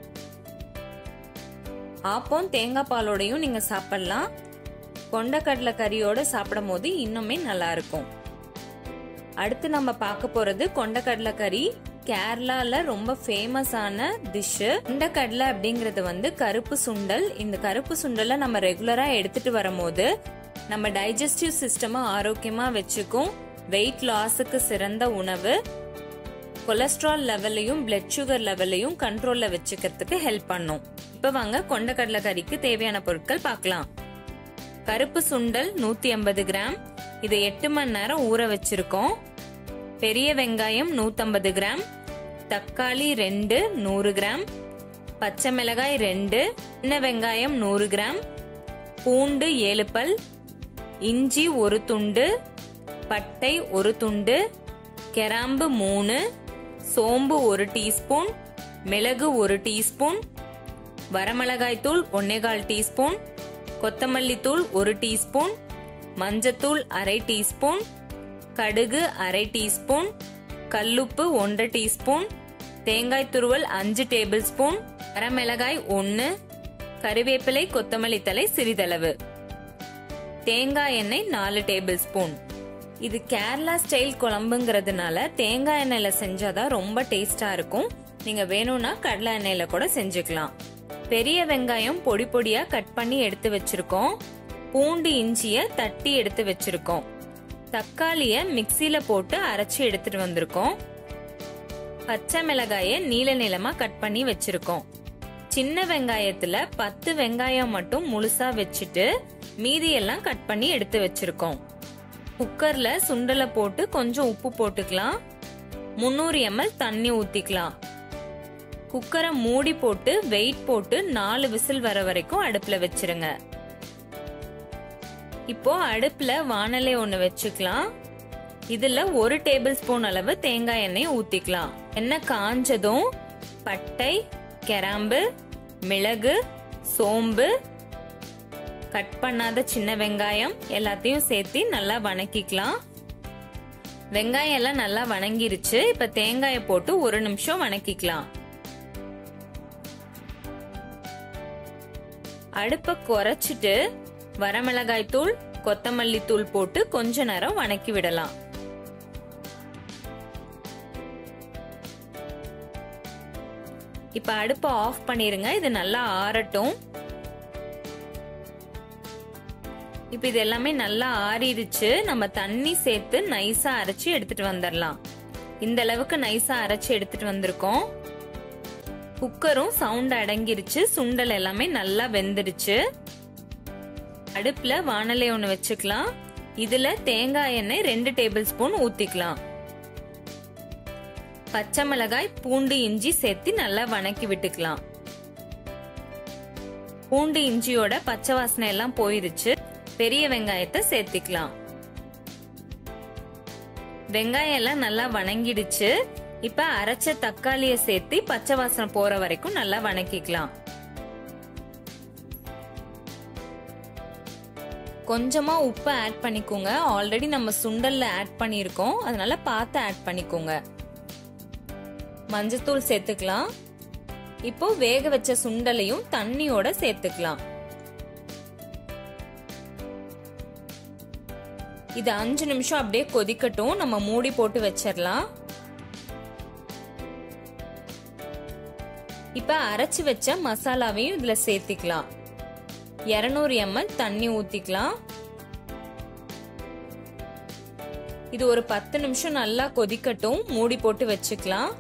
ஆப்பம் தேங்காய் பாலோடையும் நீங்க சாப்பிடலாம் கொண்டக்கடலை கறியோட சாப்பிடும் போது இன்னுமே நல்லா இருக்கும் அடுத்து நம்ம பார்க்க போறது கொண்டக்கடலை கறி கேரளால ரொம்ப ஃபேமஸான டிஷ் கொண்டக்கடலை அப்படிங்கறது வந்து கருப்பு சுண்டல் இந்த கருப்பு சுண்டலை நம்ம ரெகுலரா எடுத்துட்டு வரும்போது நம்ம டைஜஸ்டிவ் சிஸ்டமை ஆரோக்கியமா வச்சுக்கும் வெயிட் லாஸுக்கு சிறந்த உணவு கொலஸ்ட்ரால் லெவலையும் பிளட் சுகர் லெவலையும் கண்ட்ரோல்ல வச்சுக்கிறதுக்கு ஹெல்ப் பண்ணும் இப்ப வாங்க கொண்டக்கடலை கறிக்கு தேவையான பொருட்கள் பார்க்கலாம் கருப்பு சுண்டல் நூத்தி ஐம்பது கிராம் இதை எட்டு மணி நேரம் ஊற வச்சிருக்கோம் பெரிய வெங்காயம் நூத்தம்பது கிராம் தக்காளி ரெண்டு நூறு கிராம் பச்சை மிளகாய் ரெண்டு சின்ன வெங்காயம் நூறு கிராம் பூண்டு ஏழு பல் இஞ்சி ஒரு துண்டு பட்டை ஒரு துண்டு கிராம்பு மூணு சோம்பு ஒரு டீஸ்பூன் மிளகு ஒரு டீஸ்பூன் வரமிளகாய் தூள் ஒன்னேகால் டீஸ்பூன் கொத்தமல்லி தூள் ஒரு டீஸ்பூன் மஞ்சத்தூள் அரை டீஸ்பூன் கடுகு அரை டீஸ்பூன் கல்லுப்பு ஒன்றரை டீஸ்பூன் தேங்காய் துருவல் அஞ்சு டேபிள் ஸ்பூன் வரமிளகாய் ஒன்று கறிவேப்பிலை கொத்தமல்லி தலை சிறிதளவு தேங்காய் எண்ணெய் நாலு டேபிள் ஸ்பூன் இது கேரளா ஸ்டைல் குழம்புங்கிறதுனால தேங்காய் எண்ணெயில செஞ்சாதான் ரொம்ப டேஸ்டா இருக்கும் நீங்க வேணும்னா கடலை எண்ணெயில கூட செஞ்சுக்கலாம் பெரிய வெங்காயம் பொடி பொடியா கட் பண்ணி எடுத்து வச்சிருக்கோம் பூண்டு இஞ்சிய தட்டி எடுத்து வச்சிருக்கோம் தக்காளிய மிக்சியில போட்டு அரைச்சு எடுத்துட்டு வந்திருக்கோம் பச்சை மிளகாய நீல நீளமா கட் பண்ணி வச்சிருக்கோம் சின்ன வெங்காயத்துல பத்து வெங்காயம் மட்டும் முழுசா வச்சுட்டு மீதி எல்லாம் கட் பண்ணி எடுத்து வச்சிருக்கோம் குக்கர்ல சுண்டலை போட்டு கொஞ்சம் உப்பு போட்டுக்கலாம் முந்நூறு எம்எல் தண்ணி ஊத்திக்கலாம் குக்கரை மூடி போட்டு வெயிட் போட்டு நாலு விசில் வர வரைக்கும் அடுப்புல வச்சிருங்க இப்போ அடுப்புல வானலை ஒண்ணு வச்சுக்கலாம் இதுல ஒரு டேபிள் ஸ்பூன் அளவு தேங்காய் எண்ணெய் ஊத்திக்கலாம் எண்ணெய் காஞ்சதும் பட்டை கிராம்பு மிளகு சோம்பு கட் பண்ணாத சின்ன வெங்காயம் எல்லாத்தையும் சேர்த்து நல்லா வணக்கிக்கலாம் வெங்காயம் எல்லாம் நல்லா வணங்கிருச்சு இப்ப தேங்காய போட்டு ஒரு நிமிஷம் வணக்கிக்கலாம் அடுப்ப குறைச்சிட்டு வரமிளகாய் தூள் கொத்தமல்லி தூள் போட்டு கொஞ்ச நேரம் வணக்கி விடலாம் இப்ப அடுப்ப ஆஃப் பண்ணிருங்க இது நல்லா ஆறட்டும் இப்ப இது எல்லாமே நல்லா ஆறிடுச்சு நம்ம தண்ணி சேர்த்து நைஸா அரைச்சு எடுத்துட்டு வந்துடலாம் இந்த அளவுக்கு நைஸா அரைச்சு எடுத்துட்டு வந்திருக்கோம் குக்கரும் சவுண்ட் அடங்கிருச்சு சுண்டல் எல்லாமே நல்லா வெந்துடுச்சு அடுப்புல வானலை ஒண்ணு வச்சுக்கலாம் இதுல தேங்காய் எண்ணெய் ரெண்டு டேபிள் ஸ்பூன் ஊத்திக்கலாம் பச்சை மிளகாய் பூண்டு இஞ்சி சேர்த்து நல்லா வணக்கி விட்டுக்கலாம் பூண்டு இஞ்சியோட பச்சை வாசனை எல்லாம் போயிருச்சு பெரிய வெங்காயத்தை சேர்த்திக்கலாம் வெங்காயம் எல்லாம் நல்லா வணங்கிடுச்சு இப்ப அரைச்ச தக்காளிய சேர்த்து பச்சை வாசனை போற வரைக்கும் நல்லா வணக்கிக்கலாம் கொஞ்சமா உப்பு ஆட் பண்ணிக்கோங்க ஆல்ரெடி நம்ம சுண்டல்ல ஆட் பண்ணியிருக்கோம் அதனால பார்த்து ஆட் பண்ணிக்கோங்க மஞ்சத்தூள் சேர்த்துக்கலாம் இப்போ வேக வச்ச சுண்டலையும் தண்ணியோட சேர்த்துக்கலாம் இது அஞ்சு நிமிஷம் அப்படியே கொதிக்கட்டும் நம்ம மூடி போட்டு வச்சிடலாம் இப்ப அரைச்சு வச்ச மசாலாவையும் இதுல சேர்த்திக்கலாம் இருநூறு எம்எல் தண்ணி ஊத்திக்கலாம் இது ஒரு பத்து நிமிஷம் நல்லா கொதிக்கட்டும் மூடி போட்டு வச்சுக்கலாம்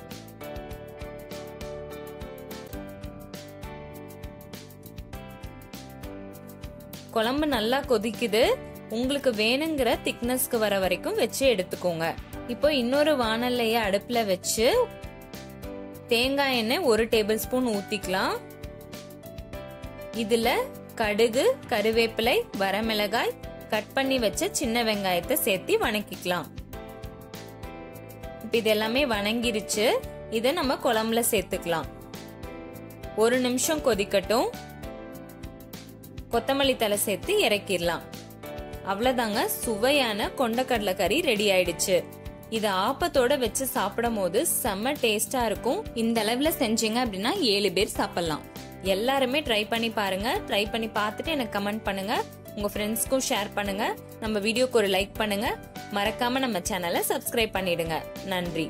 குழம்பு நல்லா கொதிக்குது உங்களுக்கு வேணுங்கிற திக்னஸ்க்கு வர வரைக்கும் வச்சு எடுத்துக்கோங்க இப்போ இன்னொரு வானல்லைய அடுப்புல வச்சு தேங்காய் எண்ணெய் ஒரு டேபிள் ஸ்பூன் ஊத்திக்கலாம் இதுல கடுகு கருவேப்பிலை வரமிளகாய் கட் பண்ணி வச்ச சின்ன வெங்காயத்தை சேர்த்து வணக்கிக்கலாம் இப்ப இது எல்லாமே வணங்கிருச்சு இதை நம்ம குழம்புல சேர்த்துக்கலாம் ஒரு நிமிஷம் கொதிக்கட்டும் கொத்தமல்லி தலை சேர்த்து இறக்கிடலாம் அவ்வளவுதாங்க சுவையான கொண்டக்கடலை கறி ரெடி ஆயிடுச்சு இது ஆப்பத்தோட வச்சு சாப்பிடும் போது செம்ம டேஸ்டா இருக்கும் இந்த அளவுல செஞ்சீங்க அப்படின்னா ஏழு பேர் சாப்பிடலாம் எல்லாருமே ட்ரை பண்ணி பாருங்க ட்ரை பண்ணி பார்த்துட்டு எனக்கு கமெண்ட் பண்ணுங்க உங்க ஃப்ரெண்ட்ஸ்க்கும் ஷேர் பண்ணுங்க நம்ம வீடியோக்கு ஒரு லைக் பண்ணுங்க மறக்காம நம்ம சேனலை சப்ஸ்கிரைப் பண்ணிடுங்க நன்றி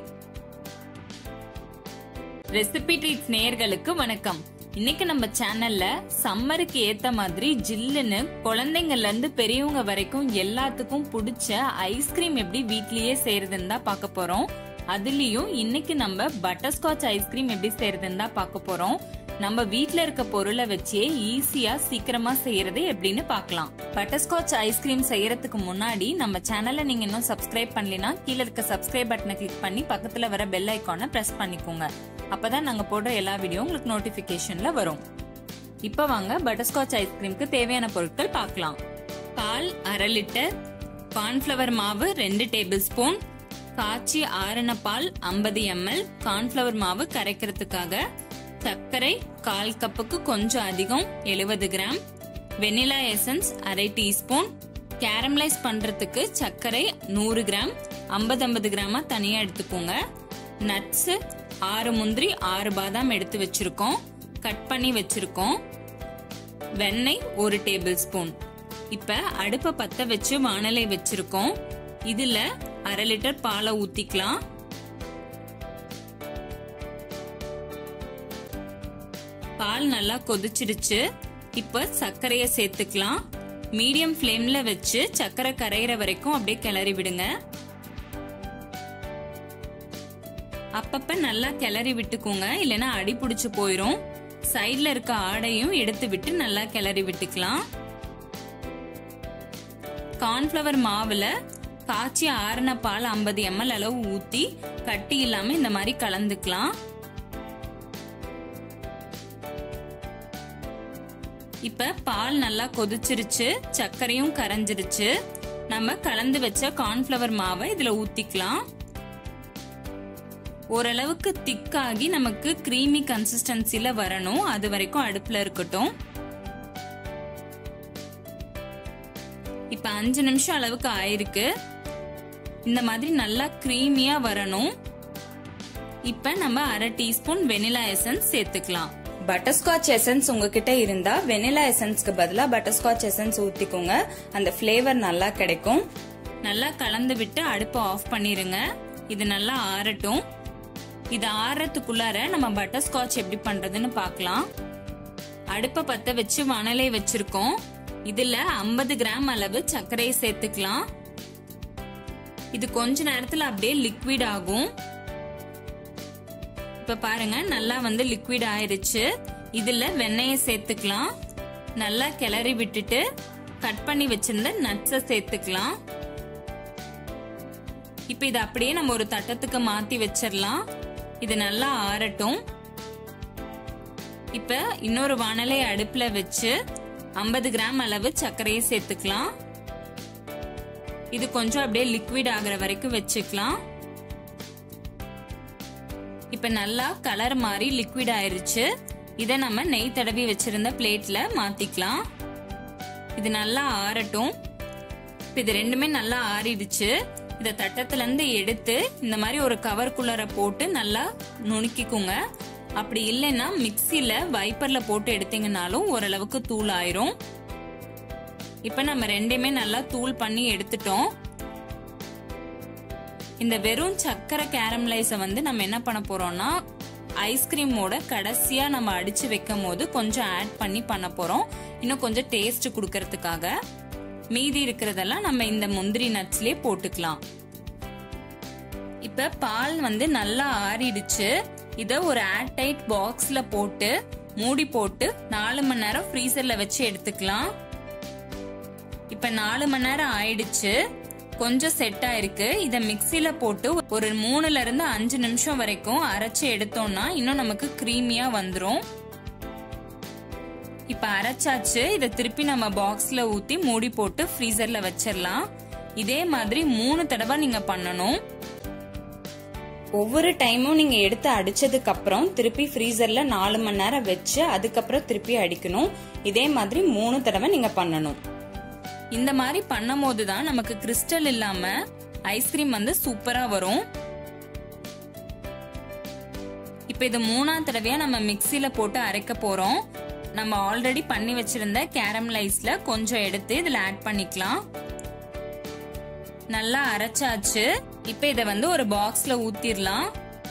ரெசிபி ட்ரீட்ஸ் நேயர்களுக்கு வணக்கம் இன்னைக்கு நம்ம சேனல்ல சம்மருக்கு ஏத்த மாதிரி ஜில்லுன்னு குழந்தைங்கள்ல இருந்து பெரியவங்க வரைக்கும் எல்லாத்துக்கும் பிடிச்ச ஐஸ்கிரீம் எப்படி வீட்லயே செய்யறதுன்னு தான் பார்க்க போறோம் அதுலயும் இன்னைக்கு நம்ம பட்டர்ஸ்காட்ச் ஐஸ்கிரீம் எப்படி செய்யறதுன்னு தான் பார்க்க போறோம் நம்ம வீட்ல இருக்க பொருளை வச்சே ஈஸியா சீக்கிரமா செய்யறது எப்படின்னு பார்க்கலாம் பட்டர்ஸ்காட்ச் ஐஸ்கிரீம் செய்யறதுக்கு முன்னாடி நம்ம சேனலை நீங்க இன்னும் சப்ஸ்கிரைப் பண்ணலைன்னா கீழே இருக்க சப்ஸ்கிரைப் பட்டனை கிளிக் பண்ணி பக்கத்துல வர பெல் ஐக்கானை பிரஸ் பண்ணிக்கோங்க அப்பதான் நாங்க போடுற எல்லா வீடியோ உங்களுக்கு நோட்டிபிகேஷன்ல வரும் இப்ப வாங்க பட்டர்ஸ்காட்ச் ஐஸ்கிரீம்க்கு தேவையான பொருட்கள் பார்க்கலாம் பால் அரை லிட்டர் கார்ன்ஃபிளவர் மாவு ரெண்டு டேபிள் ஸ்பூன் காய்ச்சி ஆறின பால் ஐம்பது எம்எல் கார்ன்ஃபிளவர் மாவு கரைக்கிறதுக்காக சர்க்கரை கால் கப்புக்கு கொஞ்சம் அதிகம் எழுபது கிராம் வெனிலா எசன்ஸ் அரை டீஸ்பூன் கேரமலைஸ் பண்றதுக்கு சர்க்கரை நூறு கிராம் ஐம்பது ஐம்பது கிராமா தனியா எடுத்துக்கோங்க நட்ஸ் ஆறு முந்திரி ஆறு பாதாம் எடுத்து வச்சிருக்கோம் கட் பண்ணி வச்சிருக்கோம் வெண்ணெய் ஒரு டேபிள் ஸ்பூன் இப்ப அடுப்ப பத்த வச்சு வானலை வச்சிருக்கோம் இதுல அரை லிட்டர் பாலை ஊத்திக்கலாம் பால் நல்லா கொதிச்சிடுச்சு இப்ப சர்க்கரைய சேர்த்துக்கலாம் மீடியம் ஃப்ளேம்ல வச்சு சக்கரை கரையிற வரைக்கும் அப்படியே கிளறி விடுங்க அப்பப்ப நல்லா கிளறி விட்டுக்கோங்க இல்லைன்னா அடி பிடிச்சு போயிரும் சைட்ல இருக்க ஆடையும் எடுத்து விட்டு நல்லா கிளறி விட்டுக்கலாம் கார்ன்ஃபிளவர் மாவுல காய்ச்சி ஆறின பால் ஐம்பது எம்எல் அளவு ஊத்தி கட்டி இல்லாம இந்த மாதிரி கலந்துக்கலாம் இப்ப பால் நல்லா கொதிச்சிருச்சு சர்க்கரையும் கரைஞ்சிருச்சு நம்ம கலந்து வச்ச கார்ன்ஃபிளவர் மாவை இதுல ஊத்திக்கலாம் ஓரளவுக்கு திக்காகி நமக்கு கிரீமி கன்சிஸ்டன்சில வரணும் அது வரைக்கும் அடுப்புல இருக்கட்டும் இப்ப அஞ்சு நிமிஷம் அளவுக்கு ஆயிருக்கு இந்த மாதிரி நல்லா கிரீமியா வரணும் இப்ப நம்ம அரை டீஸ்பூன் வெனிலா எசன்ஸ் சேர்த்துக்கலாம் பட்டர்ஸ்காட்ச் எசன்ஸ் உங்ககிட்ட இருந்தா வெனிலா எசன்ஸ்க்கு பதிலா பட்டர்ஸ்காட்ச் எசன்ஸ் ஊத்திக்கோங்க அந்த ஃபிளேவர் நல்லா கிடைக்கும் நல்லா கலந்து விட்டு அடுப்பை ஆஃப் பண்ணிருங்க இது நல்லா ஆறட்டும் இது ஆறதுக்குள்ளார நம்ம பட்டர்ஸ்காட்ச் எப்படி பண்றதுன்னு பார்க்கலாம் அடுப்பை பத்த வச்சு வனலை வச்சிருக்கோம் இதுல 50 கிராம் அளவு சர்க்கரையை சேர்த்துக்கலாம் இது கொஞ்ச நேரத்துல அப்படியே லிக்விட் ஆகும் இப்ப பாருங்க நல்லா வந்து லிக்விட் ஆயிருச்சு இதுல வெண்ணெயை சேர்த்துக்கலாம் நல்லா கிளறி விட்டுட்டு கட் பண்ணி வச்சிருந்த நட்ஸை சேர்த்துக்கலாம் இப்ப இது அப்படியே நம்ம ஒரு தட்டத்துக்கு மாத்தி வச்சிடலாம் இது நல்லா ஆறட்டும் இப்ப இன்னொரு வானலை அடுப்புல வச்சு 50 கிராம் அளவு சர்க்கரையை சேர்த்துக்கலாம் இது கொஞ்சம் அப்படியே லிக்விட் ஆகுற வரைக்கும் வச்சுக்கலாம் இப்ப நல்லா கலர் மாறி லிக்விட் ஆயிருச்சு இதை நம்ம நெய் தடவி வச்சிருந்த பிளேட்ல மாத்திக்கலாம் இது நல்லா ஆறட்டும் இப்ப இது ரெண்டுமே நல்லா ஆறிடுச்சு இத தட்டத்துல இருந்து எடுத்து இந்த மாதிரி ஒரு கவர்குள்ளர போட்டு நல்லா நுணுக்கிக்குங்க அப்படி இல்லைன்னா மிக்சில வைப்பர்ல போட்டு எடுத்தீங்கனாலும் ஓரளவுக்கு தூள் ஆயிரும் இப்ப நம்ம ரெண்டையுமே நல்லா தூள் பண்ணி எடுத்துட்டோம் இந்த வெறும் சக்கரை கேரமலைஸ வந்து நம்ம என்ன பண்ண போறோம்னா ஐஸ்கிரீமோட கடைசியா நம்ம அடிச்சு வைக்கும் போது கொஞ்சம் ஆட் பண்ணி பண்ண போறோம் இன்னும் கொஞ்சம் டேஸ்ட் கொடுக்கறதுக்காக மீதி இருக்கிறதெல்லாம் நம்ம இந்த முந்திரி நட்ஸ்லயே போட்டுக்கலாம் இப்ப பால் வந்து நல்லா ஆறிடுச்சு இத ஒரு ஏர்டைட் பாக்ஸ்ல போட்டு மூடி போட்டு நாலு மணி நேரம் ஃப்ரீசர்ல வச்சு எடுத்துக்கலாம் இப்ப நாலு மணி நேரம் ஆயிடுச்சு கொஞ்சம் செட் ஆயிருக்கு இத மிக்சில போட்டு ஒரு மூணுல இருந்து அஞ்சு நிமிஷம் வரைக்கும் அரைச்சு எடுத்தோம்னா இன்னும் நமக்கு கிரீமியா வந்துரும் இப்ப அரைச்சாச்சு இத திருப்பி நம்ம பாக்ஸ்ல ஊத்தி மூடி போட்டு ஃப்ரீசர்ல வச்சிடலாம் இதே மாதிரி மூணு தடவை நீங்க பண்ணணும் ஒவ்வொரு டைமும் நீங்க எடுத்து அடிச்சதுக்கு அப்புறம் திருப்பி ஃப்ரீசர்ல நாலு மணி நேரம் வச்சு அதுக்கப்புறம் திருப்பி அடிக்கணும் இதே மாதிரி மூணு தடவை நீங்க பண்ணணும் இந்த மாதிரி பண்ணும் போதுதான் நமக்கு கிறிஸ்டல் இல்லாம ஐஸ்கிரீம் வந்து சூப்பரா வரும் இப்ப இது மூணாம் தடவையா நம்ம மிக்சில போட்டு அரைக்க போறோம் நம்ம ஆல்ரெடி பண்ணி வச்சிருந்த கேரமலைஸ்ல கொஞ்சம் எடுத்து இதுல ஆட் பண்ணிக்கலாம் நல்லா அரைச்சாச்சு இப்ப இத வந்து ஒரு பாக்ஸ்ல ஊத்திரலாம்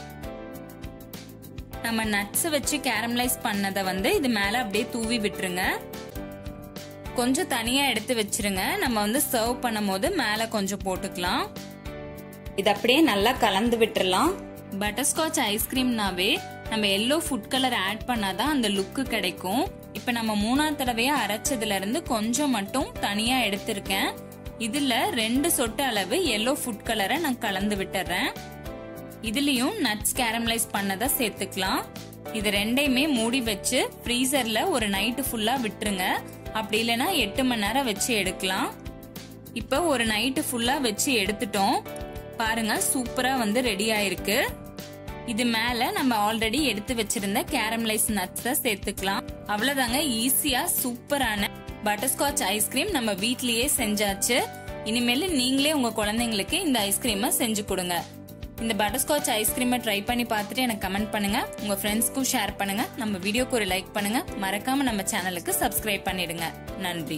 நம்ம நட்ஸ் வச்சு கேரமலைஸ் பண்ணத வந்து இது மேல அப்படியே தூவி விட்டுருங்க கொஞ்சம் தனியா எடுத்து வச்சிருங்க நம்ம வந்து சர்வ் பண்ணும் போது மேல கொஞ்சம் போட்டுக்கலாம் இது அப்படியே நல்லா கலந்து விட்டுறலாம் பட்டர்ஸ்காட்ச் ஐஸ்கிரீம்னாவே நம்ம எல்லோ ஃபுட் கலர் ஆட் பண்ணாதான் அந்த லுக்கு கிடைக்கும் இப்ப நம்ம மூணாவது தடவையா அரைச்சதுல இருந்து கொஞ்சம் மட்டும் தனியா எடுத்திருக்கேன் இதுல ரெண்டு சொட்டு அளவு எல்லோ ஃபுட் கலரை நான் கலந்து விட்டுறேன் இதுலயும் நட்ஸ் கேரமலைஸ் பண்ணதை சேர்த்துக்கலாம் இது ரெண்டையுமே மூடி வச்சு ஃப்ரீசர்ல ஒரு நைட்டு ஃபுல்லா விட்டுருங்க அப்படி இல்லைன்னா எட்டு மணி நேரம் வச்சு எடுக்கலாம் இப்ப ஒரு நைட்டு ஃபுல்லா வச்சு எடுத்துட்டோம் பாருங்க சூப்பரா வந்து ரெடி ஆயிருக்கு இது மேல நம்ம ஆல்ரெடி எடுத்து வச்சிருந்த கேரமலைஸ் நட்ஸ சேர்த்துக்கலாம் அவ்வளவுதாங்க ஈஸியா சூப்பரான பட்டர்ஸ்காட்ச் ஐஸ்கிரீம் நம்ம வீட்லயே செஞ்சாச்சு இனிமேல் நீங்களே உங்க குழந்தைங்களுக்கு இந்த ஐஸ்கிரீமை செஞ்சு கொடுங்க இந்த பட்டர்ஸ்காட்ச் ஐஸ்கிரீமை ட்ரை பண்ணி பார்த்துட்டு எனக்கு கமெண்ட் பண்ணுங்க உங்க ஃப்ரெண்ட்ஸ்க்கும் ஷேர் பண்ணுங்க நம்ம வீடியோக்கு ஒரு லைக் பண்ணுங்க மறக்காம நம்ம சேனலுக்கு சப்ஸ்கிரைப் பண்ணிடுங்க நன்றி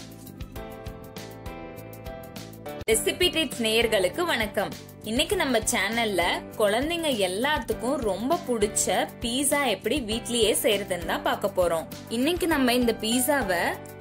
ரெசிபி ட்ரீட்ஸ் நேயர்களுக்கு வணக்கம் இன்னைக்கு நம்ம சேனல்ல குழந்தைங்க எல்லாத்துக்கும் ரொம்ப பிடிச்ச பீஸா எப்படி வீட்லயே செய்யறதுன்னு தான் பார்க்க போறோம் இன்னைக்கு நம்ம இந்த பீஸாவை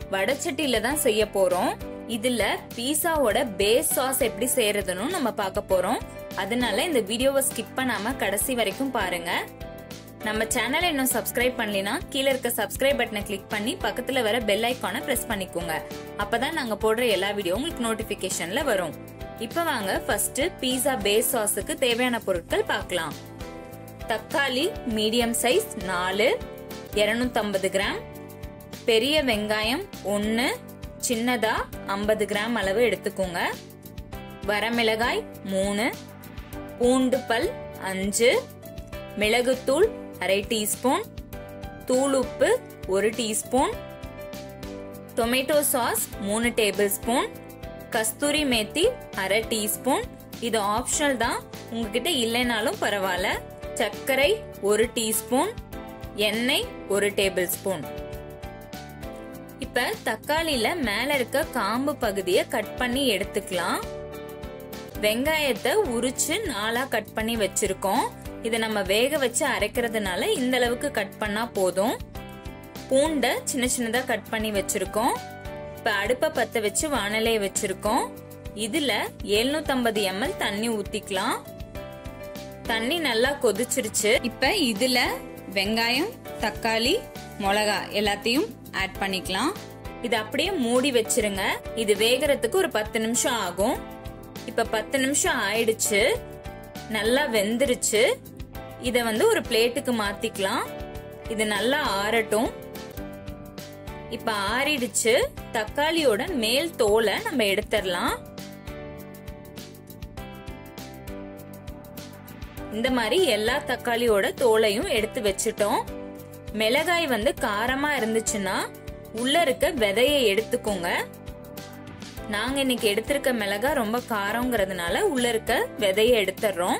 வடச்சட்டியில தான் செய்ய போறோம் இதுல பீஸாவோட பேஸ் சாஸ் எப்படி செய்யறதுன்னு நம்ம பார்க்க போறோம் அதனால இந்த வீடியோவை ஸ்கிப் பண்ணாம கடைசி வரைக்கும் பாருங்க நம்ம சேனலை இன்னும் சப்ஸ்கிரைப் பண்ணலினா கீழே இருக்க சப்ஸ்கிரைப் பட்டனை கிளிக் பண்ணி பக்கத்துல வர பெல் ஐக்கானை பிரஸ் பண்ணிக்கோங்க அப்பதான் நாங்க போடுற எல்லா வீடியோ உங்களுக்கு நோட்டிபிகேஷன்ல வரும் இப்ப வாங்க ஃபர்ஸ்ட் பீஸா பேஸ் சாஸுக்கு தேவையான பொருட்கள் பார்க்கலாம் தக்காளி மீடியம் சைஸ் நாலு இருநூத்தம்பது கிராம் பெரிய வெங்காயம் ஒன்று சின்னதா ஐம்பது கிராம் அளவு எடுத்துக்கோங்க வரமிளகாய் மூணு பூண்டு பல் அஞ்சு மிளகுத்தூள் அரை டீஸ்பூன் தூள் உப்பு ஒரு டீஸ்பூன் டொமேட்டோ சாஸ் மூணு டேபிள் ஸ்பூன் கஸ்தூரி மேத்தி அரை டீஸ்பூன் இது ஆப்ஷனல் தான் உங்ககிட்ட இல்லைனாலும் பரவாயில்ல சர்க்கரை ஒரு டீஸ்பூன் எண்ணெய் ஒரு டேபிள் ஸ்பூன் இப்ப தக்காளியில மேல இருக்க காம்பு பகுதியை கட் பண்ணி எடுத்துக்கலாம் வெங்காயத்தை உரிச்சு நாலா கட் பண்ணி வச்சிருக்கோம் இதை நம்ம வேக வச்சு அரைக்கிறதுனால இந்த அளவுக்கு கட் பண்ணா போதும் பூண்டை சின்ன சின்னதா கட் பண்ணி வச்சிருக்கோம் இப்ப அடுப்பை பத்த வச்சு வானலைய வச்சிருக்கோம் இதுல 750 எம்எல் தண்ணி ஊத்திக்கலாம் தண்ணி நல்லா கொதிச்சிருச்சு இப்ப இதுல வெங்காயம் தக்காளி மிளகா எல்லாத்தையும் ஆட் பண்ணிக்கலாம் இது அப்படியே மூடி வச்சிருங்க இது வேகறதுக்கு ஒரு பத்து நிமிஷம் ஆகும் இப்ப பத்து நிமிஷம் ஆயிடுச்சு நல்லா வெந்துருச்சு இத வந்து ஒரு பிளேட்டுக்கு மாத்திக்கலாம் இது நல்லா ஆறட்டும் இப்ப ஆறிடுச்சு தக்காளியோட மேல் தோலை நம்ம எடுத்துடலாம் இந்த மாதிரி எல்லா தக்காளியோட தோலையும் எடுத்து வச்சுட்டோம் மிளகாய் வந்து காரமா இருந்துச்சுன்னா உள்ள இருக்க விதைய எடுத்துக்கோங்க நாங்க இன்னைக்கு எடுத்திருக்க மிளகாய் ரொம்ப காரங்கிறதுனால உள்ள இருக்க விதைய எடுத்துடுறோம்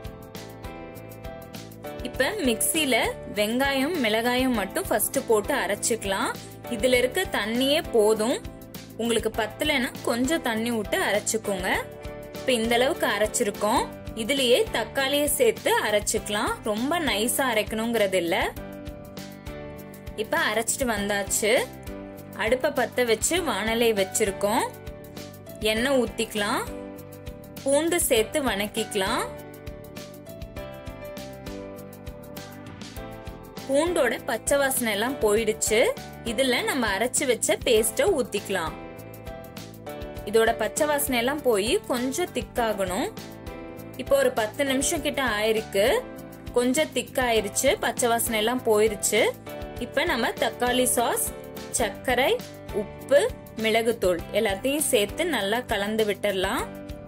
இப்ப மிக்சில வெங்காயம் மிளகாயும் மட்டும் ஃபர்ஸ்ட் போட்டு அரைச்சுக்கலாம் இதுல இருக்க தண்ணியே போதும் உங்களுக்கு பத்தலைன்னா கொஞ்சம் தண்ணி விட்டு அரைச்சுக்கோங்க இப்ப இந்த அளவுக்கு அரைச்சிருக்கோம் இதுலயே தக்காளியை சேர்த்து அரைச்சுக்கலாம் ரொம்ப நைஸா அரைக்கணுங்கிறது இல்ல இப்ப அரைச்சிட்டு வந்தாச்சு அடுப்பை பத்த வச்சு வானலை வச்சிருக்கோம் எண்ணெய் ஊத்திக்கலாம் பூண்டு சேர்த்து வணக்கிக்கலாம் பூண்டோட பச்சை வாசனை எல்லாம் போயிடுச்சு இதுல நம்ம அரைச்சு வச்ச பேஸ்ட ஊத்திக்கலாம் இதோட பச்சை வாசனை எல்லாம் போய் கொஞ்சம் திக்காகணும் இப்போ ஒரு பத்து நிமிஷம் கிட்ட ஆயிருக்கு கொஞ்சம் திக்காயிருச்சு பச்சை வாசனை எல்லாம் போயிருச்சு இப்ப நம்ம தக்காளி சாஸ் சர்க்கரை உப்பு மிளகுத்தூள் எல்லாத்தையும் சேர்த்து நல்லா கலந்து விட்டுடலாம்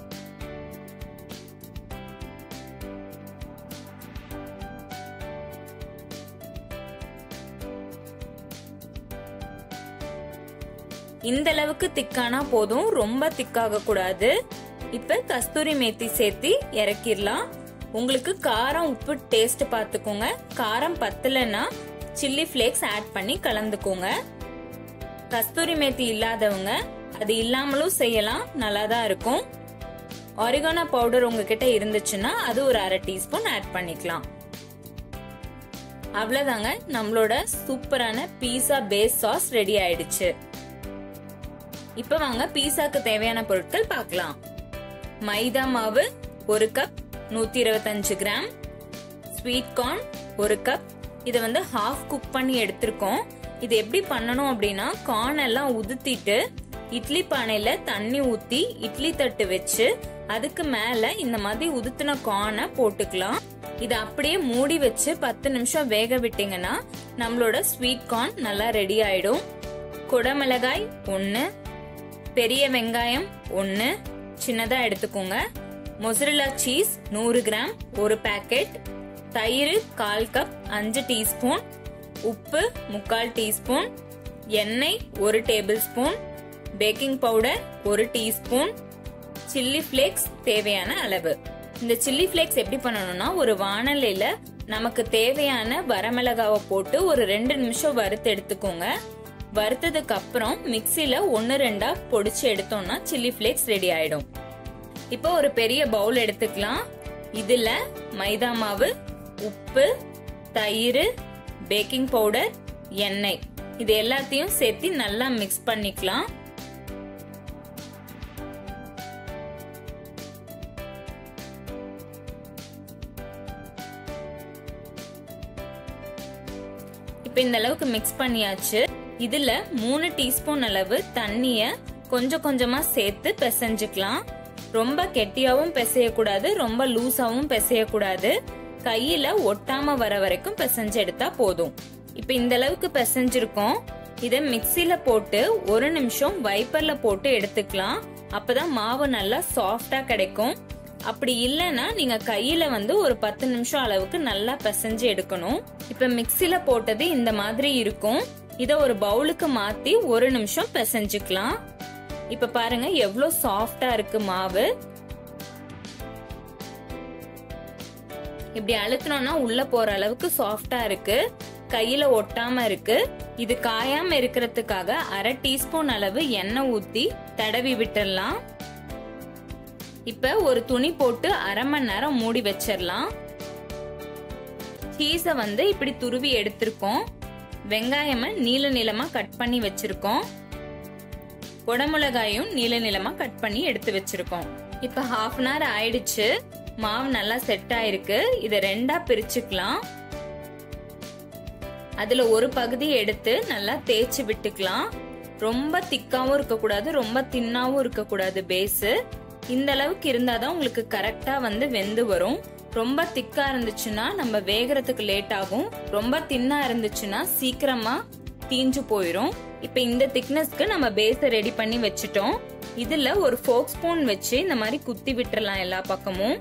இந்த அளவுக்கு திக்கானா போதும் ரொம்ப திக்காக கூடாது இப்ப கஸ்தூரி மேத்தி சேர்த்து இறக்கிடலாம் உங்களுக்கு காரம் உப்பு டேஸ்ட் பார்த்துக்கோங்க காரம் பத்தலைன்னா சில்லி ஃபிளேக்ஸ் ஆட் பண்ணி கலந்துக்கோங்க கஸ்தூரி மேத்தி இல்லாதவங்க அது இல்லாமலும் செய்யலாம் நல்லா தான் இருக்கும் ஒரிகானா பவுடர் உங்ககிட்ட இருந்துச்சுன்னா அது ஒரு அரை டீஸ்பூன் ஆட் பண்ணிக்கலாம் அவ்வளவுதாங்க நம்மளோட சூப்பரான பீஸா பேஸ் சாஸ் ரெடி ஆயிடுச்சு இப்ப வாங்க பீஸாக்கு தேவையான பொருட்கள் பார்க்கலாம் மைதா மாவு ஒரு கப் நூத்தி இருபத்தஞ்சு கிராம் ஸ்வீட் கார்ன் ஒரு கப் இதை வந்து ஹாஃப் குக் பண்ணி எடுத்திருக்கோம் இது எப்படி பண்ணணும் அப்படின்னா கார்ன் எல்லாம் உதுத்திட்டு இட்லி பானையில தண்ணி ஊத்தி இட்லி தட்டு வச்சு அதுக்கு மேல இந்த மாதிரி உதுத்தின கார்னை போட்டுக்கலாம் இதை அப்படியே மூடி வச்சு பத்து நிமிஷம் வேக விட்டீங்கன்னா நம்மளோட ஸ்வீட் கார்ன் நல்லா ரெடி ஆயிடும் குடமிளகாய் ஒன்று பெரிய வெங்காயம் ஒன்று சின்னதாக எடுத்துக்கோங்க மொசரலா சீஸ் நூறு கிராம் ஒரு பேக்கெட் தயிர் கால் கப் அஞ்சு டீஸ்பூன் உப்பு முக்கால் டீஸ்பூன் எண்ணெய் ஒரு டேபிள் ஸ்பூன் பேக்கிங் பவுடர் ஒரு டீஸ்பூன் சில்லி ஃப்ளேக்ஸ் தேவையான அளவு இந்த சில்லி ஃப்ளேக்ஸ் எப்படி பண்ணணும்னா ஒரு வானலையில நமக்கு தேவையான வரமிளகாவை போட்டு ஒரு ரெண்டு நிமிஷம் வறுத்து எடுத்துக்கோங்க வறுத்ததுக்கு அப்புறம் மிக்சில ஒன்னு ரெண்டா பொடிச்சு எடுத்தோம்னா சில்லி ஃபிளேக்ஸ் ரெடி ஆயிடும் இப்போ ஒரு பெரிய பவுல் எடுத்துக்கலாம் இதுல மைதா மாவு உப்பு தயிர் பேக்கிங் பவுடர் எண்ணெய் இது எல்லாத்தையும் சேர்த்து நல்லா மிக்ஸ் பண்ணிக்கலாம் இப்ப இந்த அளவுக்கு மிக்ஸ் பண்ணியாச்சு இதுல மூணு டீஸ்பூன் அளவு தண்ணிய கொஞ்சம் கொஞ்சமா சேர்த்து பிசைஞ்சுக்கலாம் ரொம்ப கெட்டியாவும் பிசையக்கூடாது ரொம்ப லூஸாவும் பிசையக்கூடாது கையில ஒட்டாம வர வரைக்கும் பிசைஞ்சு எடுத்தா போதும் இப்ப இந்த அளவுக்கு பிசைஞ்சிருக்கோம் இத மிக்சில போட்டு ஒரு நிமிஷம் வைப்பர்ல போட்டு எடுத்துக்கலாம் அப்பதான் மாவு நல்லா சாஃப்டா கிடைக்கும் அப்படி இல்லைன்னா நீங்க கையில வந்து ஒரு பத்து நிமிஷம் அளவுக்கு நல்லா பிசைஞ்சு எடுக்கணும் இப்ப மிக்சில போட்டது இந்த மாதிரி இருக்கும் இத ஒரு பவுலுக்கு மாத்தி ஒரு நிமிஷம் பிசைஞ்சுக்கலாம் இப்ப பாருங்க எவ்வளவு சாஃப்டா இருக்கு மாவு இப்படி அழுத்தினோம்னா உள்ள போற அளவுக்கு சாஃப்டா இருக்கு கையில ஒட்டாம இருக்கு இது காயாம இருக்கிறதுக்காக அரை டீஸ்பூன் அளவு எண்ணெய் ஊத்தி தடவி விட்டுடலாம் இப்ப ஒரு துணி போட்டு அரை மணி நேரம் மூடி வச்சிடலாம் சீஸ வந்து இப்படி துருவி எடுத்திருக்கோம் வெங்காயம நீல நீளமா கட் பண்ணி வச்சிருக்கோம் குடமிளகாயும் நீல நீளமா கட் பண்ணி எடுத்து வச்சிருக்கோம் இப்ப ஹாஃப் அன் ஹவர் ஆயிடுச்சு மாவு நல்லா செட் ஆயிருக்கு இத ரெண்டா பிரிச்சுக்கலாம் அதுல ஒரு பகுதி எடுத்து நல்லா தேய்ச்சி விட்டுக்கலாம் ரொம்ப திக்காவும் இருக்கக்கூடாது ரொம்ப தின்னாவும் இருக்கக்கூடாது பேஸ் இந்த அளவுக்கு இருந்தாதான் உங்களுக்கு கரெக்டா வந்து வெந்து வரும் ரொம்ப திக்கா இருந்துச்சுன்னா நம்ம வேகறதுக்கு லேட் ஆகும் ரொம்ப தின்னா இருந்துச்சுன்னா சீக்கிரமா தீஞ்சு போயிரும் இப்ப இந்த திக்னஸ்க்கு நம்ம பேஸ ரெடி பண்ணி வச்சுட்டோம் இதுல ஒரு ஃபோக் ஸ்பூன் வச்சு இந்த மாதிரி குத்தி விட்டுறலாம் எல்லா பக்கமும்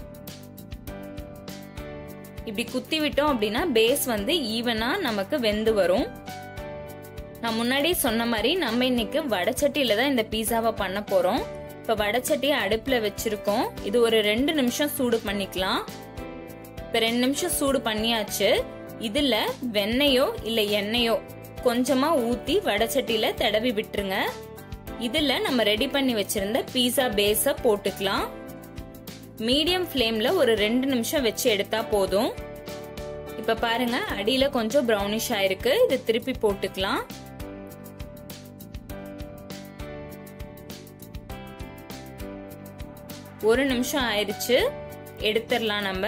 இப்படி குத்தி விட்டோம் அப்படின்னா பேஸ் வந்து ஈவனா நமக்கு வெந்து வரும் நான் முன்னாடியே சொன்ன மாதிரி நம்ம இன்னைக்கு வடச்சட்டியில தான் இந்த பீஸாவை பண்ண போறோம் இப்ப வடச்சட்டியை அடுப்புல வச்சிருக்கோம் இது ஒரு ரெண்டு நிமிஷம் சூடு பண்ணிக்கலாம் இப்ப ரெண்டு நிமிஷம் சூடு பண்ணியாச்சு இதுல வெண்ணெயோ இல்ல எண்ணெயோ கொஞ்சமா ஊத்தி வடச்சட்டியில தடவி விட்டுருங்க இதுல நம்ம ரெடி பண்ணி வச்சிருந்த பீஸா பேஸ போட்டுக்கலாம் மீடியம் ஃப்ளேம்ல ஒரு ரெண்டு நிமிஷம் வச்சு எடுத்தா போதும் இப்ப பாருங்க அடியில கொஞ்சம் ப்ரௌனிஷ் ஆயிருக்கு இது திருப்பி போட்டுக்கலாம் ஒரு நிமிஷம் ஆயிருச்சு எடுத்துடலாம் நம்ம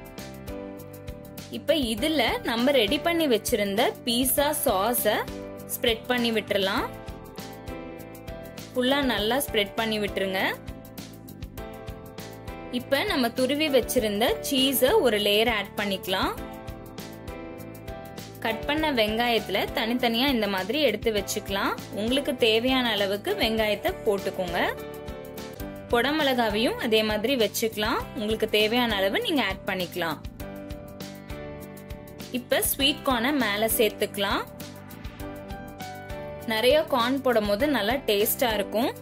இப்ப இதுல நம்ம ரெடி பண்ணி வச்சிருந்த பீஸா சாஸ ஸ்ப்ரெட் பண்ணி விட்டுறலாம் ஃபுல்லா நல்லா ஸ்ப்ரெட் பண்ணி விட்டுருங்க இப்ப நம்ம துருவி வச்சிருந்த சீஸ ஒரு லேயர் ஆட் பண்ணிக்கலாம் கட் பண்ண வெங்காயத்துல தனித்தனியா இந்த மாதிரி எடுத்து வச்சுக்கலாம் உங்களுக்கு தேவையான அளவுக்கு வெங்காயத்தை போட்டுக்கோங்க குடமிளகாவையும் அதே மாதிரி வச்சுக்கலாம் உங்களுக்கு தேவையான அளவு நீங்க ஆட் பண்ணிக்கலாம் இப்ப ஸ்வீட் கார்னை மேல சேர்த்துக்கலாம் நிறைய கார்ன் போடும் போது நல்லா டேஸ்டா இருக்கும்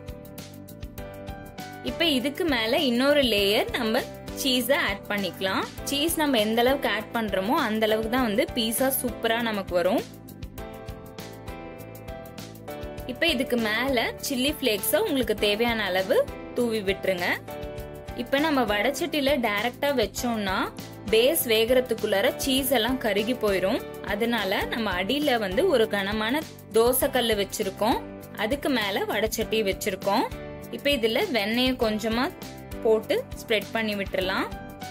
இப்ப இதுக்கு மேல இன்னொரு லேயர் நம்ம சீஸ ஆட் பண்ணிக்கலாம் சீஸ் நம்ம எந்த அளவுக்கு ஆட் பண்றோமோ அந்த அளவுக்கு தான் வந்து பீஸா சூப்பரா நமக்கு வரும் இப்ப இதுக்கு மேல சில்லி பிளேக்ஸ உங்களுக்கு தேவையான அளவு தூவி விட்டுருங்க இப்ப நம்ம வடச்சட்டில டைரக்டா வச்சோம்னா பேஸ் வேகறதுக்குள்ளார சீஸ் எல்லாம் கருகி போயிரும் அதனால நம்ம அடியில வந்து ஒரு கனமான தோசை கல்லு வச்சிருக்கோம் அதுக்கு மேல வடச்சட்டி வச்சிருக்கோம் இப்ப இதுல வெண்ணெய கொஞ்சமா போட்டு ஸ்ப்ரெட் பண்ணி விட்டுறலாம்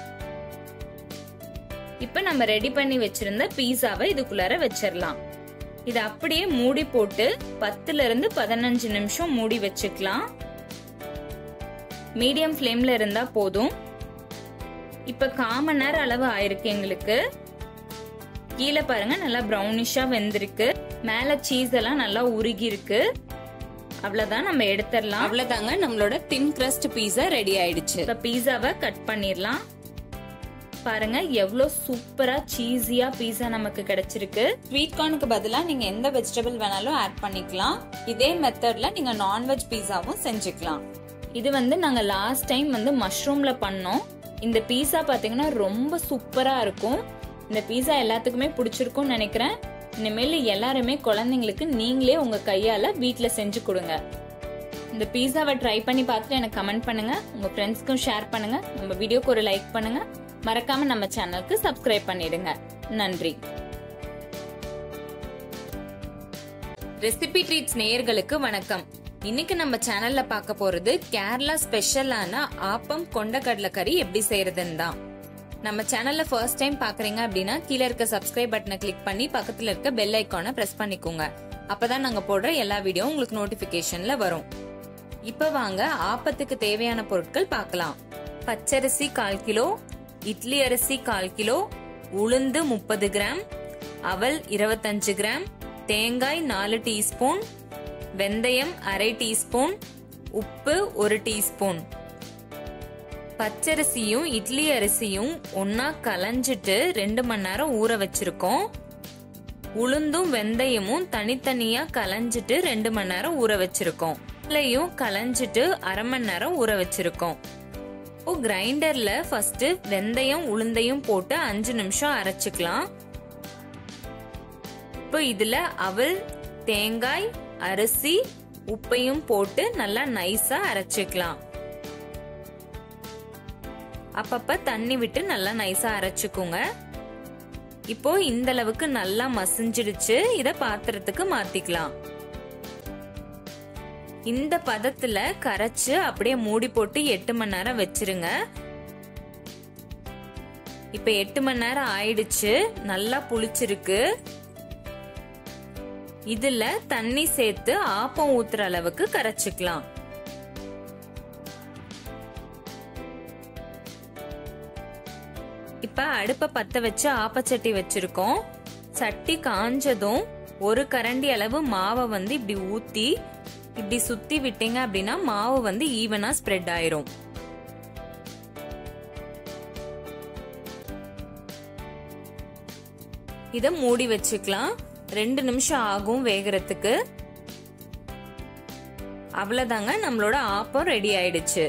இப்ப நம்ம ரெடி பண்ணி வச்சிருந்த பீஸாவை இதுக்குள்ளார வச்சிடலாம் இது அப்படியே மூடி போட்டு பத்துல இருந்து பதினஞ்சு நிமிஷம் மூடி வச்சுக்கலாம் மீடியம் ஃப்ளேம்ல இருந்தா போதும் இப்ப காமன் நேரம் அளவு ஆயிருக்கு எங்களுக்கு கீழே பாருங்க நல்லா ப்ரௌனிஷா வெந்திருக்கு மேல சீஸ் எல்லாம் நல்லா உருகி இருக்கு அவ்வளவுதான் நம்ம எடுத்துடலாம் அவ்வளவுதாங்க நம்மளோட தின் கிரஸ்ட் பீஸா ரெடி ஆயிடுச்சு இப்ப பீஸாவை கட் பண்ணிடலாம் பாருங்க எவ்வளவு சூப்பரா சீஸியா பீஸா நமக்கு கிடைச்சிருக்கு ஸ்வீட் கார்னுக்கு பதிலா நீங்க எந்த வெஜிடபிள் வேணாலும் ஆட் பண்ணிக்கலாம் இதே மெத்தட்ல நீங்க நான்வெஜ் பீஸாவும் செஞ்சுக்கலாம் இது வந்து நாங்க லாஸ்ட் டைம் வந்து மஷ்ரூம்ல பண்ணோம் இந்த பீஸா பாத்தீங்கன்னா ரொம்ப சூப்பரா இருக்கும் இந்த பீஸா எல்லாத்துக்குமே பிடிச்சிருக்கும்னு நினைக்கிறேன் இனிமேல் எல்லாருமே குழந்தைங்களுக்கு நீங்களே உங்க கையால வீட்ல செஞ்சு கொடுங்க இந்த பீஸாவை ட்ரை பண்ணி பார்த்துட்டு எனக்கு கமெண்ட் பண்ணுங்க உங்க ஃப்ரெண்ட்ஸ்க்கும் ஷேர் பண்ணுங்க நம்ம வீடியோக்கு ஒரு லைக் பண்ணுங்க மறக்காம நம்ம சேனலுக்கு சப்ஸ்கிரைப் பண்ணிடுங்க நன்றி ரெசிபி ட்ரீட்ஸ் நேயர்களுக்கு வணக்கம் இன்னைக்கு நம்ம சேனல்ல பார்க்க போறது கேரளா ஸ்பெஷலான ஆப்பம் கொண்ட கறி எப்படி செய்யறதுன்னு தான் நம்ம சேனல்ல ஃபர்ஸ்ட் டைம் பாக்குறீங்க அப்படின்னா கீழே இருக்க சப்ஸ்கிரைப் பட்டனை கிளிக் பண்ணி பக்கத்துல இருக்க பெல் ஐக்கானை பிரஸ் பண்ணிக்கோங்க அப்பதான் நாங்க போடுற எல்லா வீடியோ உங்களுக்கு நோட்டிபிகேஷன்ல வரும் இப்ப வாங்க ஆப்பத்துக்கு தேவையான பொருட்கள் பார்க்கலாம் பச்சரிசி கால் கிலோ இட்லி அரிசி கால் கிலோ உளுந்து முப்பது கிராம் அவல் இருபத்தஞ்சு கிராம் தேங்காய் நாலு டீஸ்பூன் வெந்தயம் அரை டீஸ்பூன் உப்பு ஒரு டீஸ்பூன் பச்சரிசியும் இட்லி அரிசியும் ஒன்னா கலைஞ்சிட்டு ரெண்டு மணி நேரம் ஊற வச்சிருக்கோம் உளுந்தும் வெந்தயமும் தனித்தனியா கலைஞ்சிட்டு ரெண்டு மணி நேரம் ஊற வச்சிருக்கோம் இலையும் கலைஞ்சிட்டு அரை மணி நேரம் ஊற வச்சிருக்கோம் இப்போ கிரைண்டர்ல ஃபர்ஸ்ட் வெந்தயம் உளுந்தையும் போட்டு அஞ்சு நிமிஷம் அரைச்சுக்கலாம் இப்போ இதுல அவல் தேங்காய் அரிசி உப்பையும் போட்டு நல்லா நைஸா அரைச்சுக்கலாம் அப்பப்ப தண்ணி விட்டு நல்லா நைஸா அரைச்சுக்கோங்க இப்போ இந்த அளவுக்கு நல்லா மசிஞ்சிடுச்சு இத பாத்திரத்துக்கு மாத்திக்கலாம் இந்த பதத்துல கரைச்சு அப்படியே மூடி போட்டு எட்டு மணி நேரம் வச்சிருங்க இப்ப எட்டு மணி நேரம் ஆயிடுச்சு நல்லா புளிச்சிருக்கு இதுல தண்ணி சேர்த்து ஆப்பம் ஊத்துற அளவுக்கு கரைச்சுக்கலாம் இப்ப அடுப்ப பத்த வச்சு ஆப்பச்சட்டி வச்சிருக்கோம் சட்டி காஞ்சதும் ஒரு கரண்டி அளவு மாவை வந்து இப்படி ஊத்தி இப்படி சுத்தி விட்டீங்க அப்படின்னா மாவு வந்து ஈவனா ஸ்ப்ரெட் ஆயிரும் இத மூடி வச்சுக்கலாம் ரெண்டு நிமிஷம் ஆகும் வேகறதுக்கு அவ்வளவுதாங்க நம்மளோட ஆப்பம் ரெடி ஆயிடுச்சு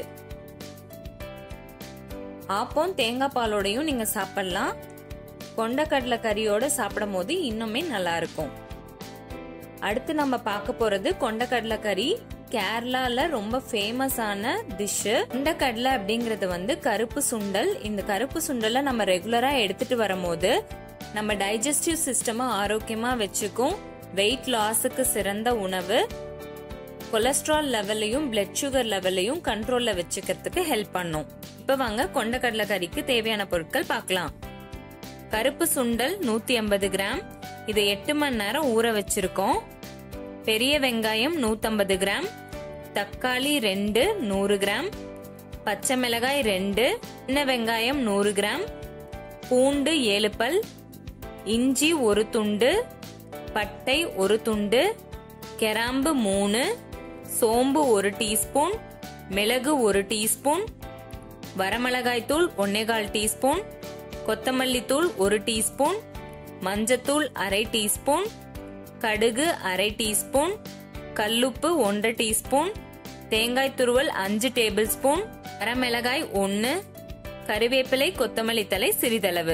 ஆப்பம் தேங்காய் பாலோடையும் நீங்க சாப்பிடலாம் கொண்டக்கடலை கறியோட சாப்பிடும் போது இன்னுமே நல்லா இருக்கும் அடுத்து நம்ம பார்க்க போறது கொண்டக்கடலை கறி கேரளால ரொம்ப ஃபேமஸான டிஷ் கொண்டக்கடலை அப்படிங்கறது வந்து கருப்பு சுண்டல் இந்த கருப்பு சுண்டலை நம்ம ரெகுலரா எடுத்துட்டு வரும்போது நம்ம டைஜஸ்டிவ் சிஸ்டமை ஆரோக்கியமா வச்சுக்கும் வெயிட் லாஸுக்கு சிறந்த உணவு கொலஸ்ட்ரால் லெவலையும் பிளட் சுகர் லெவலையும் கண்ட்ரோல்ல வச்சுக்கிறதுக்கு ஹெல்ப் பண்ணும் இப்ப வாங்க கொண்டக்கடலை கறிக்கு தேவையான பொருட்கள் பார்க்கலாம் கருப்பு சுண்டல் நூத்தி ஐம்பது கிராம் இதை எட்டு மணி நேரம் ஊற வச்சிருக்கோம் பெரிய வெங்காயம் நூத்தம்பது கிராம் தக்காளி ரெண்டு நூறு கிராம் பச்சை மிளகாய் ரெண்டு சின்ன வெங்காயம் நூறு கிராம் பூண்டு ஏழு பல் இஞ்சி ஒரு துண்டு பட்டை ஒரு துண்டு கிராம்பு மூணு சோம்பு ஒரு டீஸ்பூன் மிளகு ஒரு டீஸ்பூன் வரமிளகாய் தூள் ஒன்னேகால் டீஸ்பூன் கொத்தமல்லி தூள் ஒரு டீஸ்பூன் மஞ்சத்தூள் அரை டீஸ்பூன் கடுகு அரை டீஸ்பூன் கல்லுப்பு ஒன்றரை டீஸ்பூன் தேங்காய் துருவல் அஞ்சு டேபிள் ஸ்பூன் வரமிளகாய் ஒன்று கருவேப்பிலை கொத்தமல்லி தலை சிறிதளவு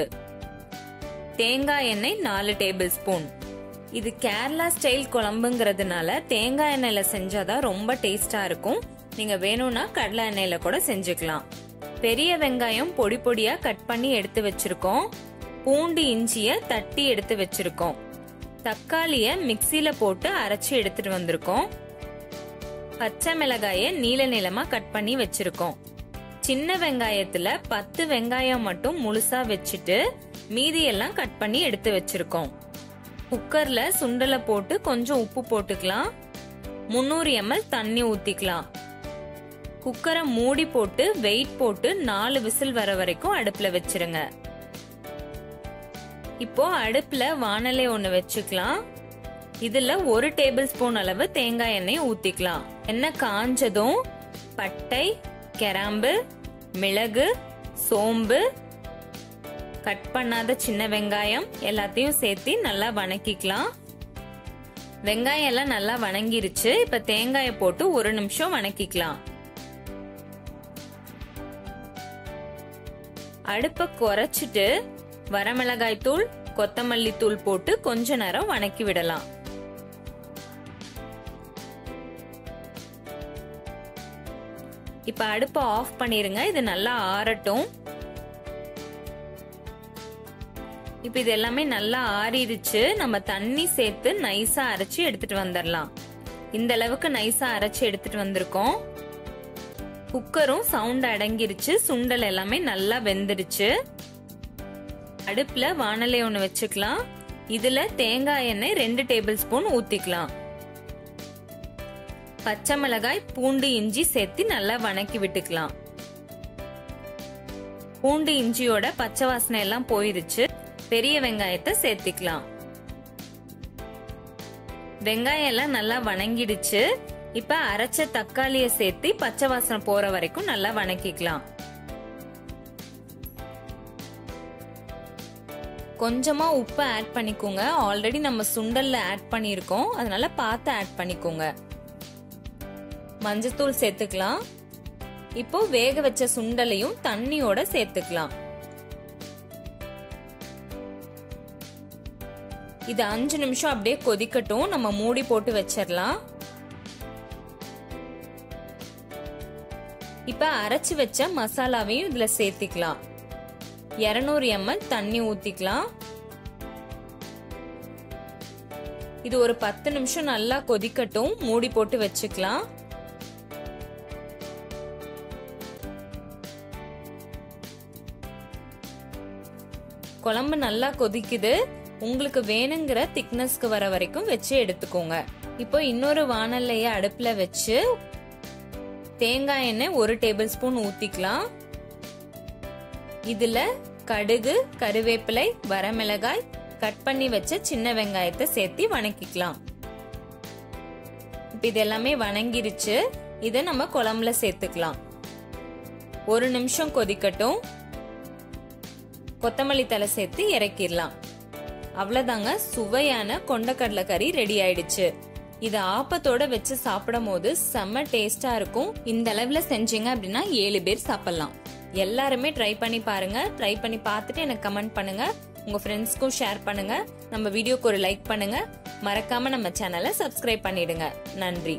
தேங்காய் எண்ணெய் நாலு டேபிள் ஸ்பூன் இது கேரளா ஸ்டைல் குழம்புங்கிறதுனால தேங்காய் எண்ணெயில செஞ்சாதான் ரொம்ப டேஸ்டா இருக்கும் நீங்க வேணும்னா கடலை எண்ணெயில கூட செஞ்சுக்கலாம் பெரிய வெங்காயம் பொடி பொடியா கட் பண்ணி எடுத்து வச்சிருக்கோம் பூண்டு இஞ்சிய தட்டி எடுத்து வச்சிருக்கோம் தக்காளிய மிக்சில போட்டு அரைச்சு எடுத்துட்டு வந்திருக்கோம் பச்சை மிளகாய நீல நீளமா கட் பண்ணி வச்சிருக்கோம் சின்ன வெங்காயத்துல பத்து வெங்காயம் மட்டும் முழுசா வச்சுட்டு மீதி எல்லாம் கட் பண்ணி எடுத்து வச்சிருக்கோம் குக்கர்ல சுண்டலை போட்டு கொஞ்சம் உப்பு போட்டுக்கலாம் முந்நூறு எம்எல் தண்ணி ஊத்திக்கலாம் குக்கரை மூடி போட்டு வெயிட் போட்டு நாலு விசில் வர வரைக்கும் அடுப்புல வச்சிருங்க இப்போ அடுப்புல வானலை ஒண்ணு வச்சுக்கலாம் இதுல ஒரு டேபிள் ஸ்பூன் அளவு தேங்காய் எண்ணெய் ஊத்திக்கலாம் எண்ணெய் காஞ்சதும் பட்டை கிராம்பு மிளகு சோம்பு கட் பண்ணாத சின்ன வெங்காயம் எல்லாத்தையும் சேர்த்து நல்லா வணக்கிக்கலாம் வெங்காயம் எல்லாம் நல்லா வணங்கிருச்சு இப்ப தேங்காயை போட்டு ஒரு நிமிஷம் வணக்கிக்கலாம் அடுப்பை குறைச்சிட்டு வரமிளகாய் தூள் கொத்தமல்லி தூள் போட்டு கொஞ்ச நேரம் வணக்கி விடலாம் இப்ப அடுப்பை ஆஃப் பண்ணிருங்க இது நல்லா ஆறட்டும் இப்போ இது எல்லாமே நல்லா ஆறிடுச்சு நம்ம தண்ணி சேர்த்து நைஸா அரைச்சு எடுத்துட்டு வந்துடலாம் இந்த அளவுக்கு நைஸா அரைச்சு எடுத்துட்டு வந்திருக்கோம் குக்கரும் சவுண்ட் அடங்கிருச்சு சுண்டல் எல்லாமே நல்லா வெந்துடுச்சு அடுப்புல வானலை ஒண்ணு வச்சுக்கலாம் இதுல தேங்காய் எண்ணெய் ரெண்டு டேபிள் ஸ்பூன் ஊத்திக்கலாம் பச்சை மிளகாய் பூண்டு இஞ்சி சேர்த்து நல்லா வணக்கி விட்டுக்கலாம் பூண்டு இஞ்சியோட பச்சை வாசனை எல்லாம் போயிருச்சு பெரிய வெங்காயத்தை சேர்த்திக்கலாம் வெங்காயம் எல்லாம் நல்லா வணங்கிடுச்சு இப்ப அரைச்ச தக்காளிய சேர்த்து பச்சை வாசனை போற வரைக்கும் நல்லா வணக்கிக்கலாம் கொஞ்சமா உப்பு ஆட் பண்ணிக்கோங்க ஆல்ரெடி நம்ம சுண்டல்ல ஆட் பண்ணியிருக்கோம் அதனால பார்த்து ஆட் பண்ணிக்கோங்க மஞ்சத்தூள் சேர்த்துக்கலாம் இப்போ வேக வச்ச சுண்டலையும் தண்ணியோட சேர்த்துக்கலாம் இது அஞ்சு நிமிஷம் அப்படியே கொதிக்கட்டும் நம்ம மூடி போட்டு வச்சிடலாம் இப்ப அரைச்சு வச்ச மசாலாவையும் இதுல சேர்த்திக்கலாம் இருநூறு எம்எல் தண்ணி ஊத்திக்கலாம் இது ஒரு பத்து நிமிஷம் நல்லா கொதிக்கட்டும் மூடி போட்டு வச்சுக்கலாம் குழம்பு நல்லா கொதிக்குது உங்களுக்கு வேணுங்கிற திக்னஸ்க்கு வர வரைக்கும் வச்சு எடுத்துக்கோங்க இப்போ இன்னொரு வானல்லைய அடுப்புல வச்சு தேங்காய் எண்ணெய் ஒரு டேபிள் ஸ்பூன் ஊத்திக்கலாம் இதுல கடுகு கருவேப்பிலை வரமிளகாய் கட் பண்ணி வச்ச சின்ன வெங்காயத்தை சேர்த்து வணக்கிக்கலாம் இப்ப இது எல்லாமே வணங்கிருச்சு இதை நம்ம குழம்புல சேர்த்துக்கலாம் ஒரு நிமிஷம் கொதிக்கட்டும் கொத்தமல்லி தலை சேர்த்து இறக்கிடலாம் அவ்வளவுதாங்க சுவையான கொண்டக்கடலை கறி ரெடி ஆயிடுச்சு இது ஆப்பத்தோட வச்சு சாப்பிடும் போது செம்ம டேஸ்டா இருக்கும் இந்த அளவுல செஞ்சீங்க அப்படின்னா ஏழு பேர் சாப்பிடலாம் எல்லாருமே ட்ரை பண்ணி பாருங்க ட்ரை பண்ணி பார்த்துட்டு எனக்கு கமெண்ட் பண்ணுங்க உங்க ஃப்ரெண்ட்ஸ்க்கும் ஷேர் பண்ணுங்க நம்ம வீடியோக்கு ஒரு லைக் பண்ணுங்க மறக்காம நம்ம சேனலை சப்ஸ்கிரைப் பண்ணிடுங்க நன்றி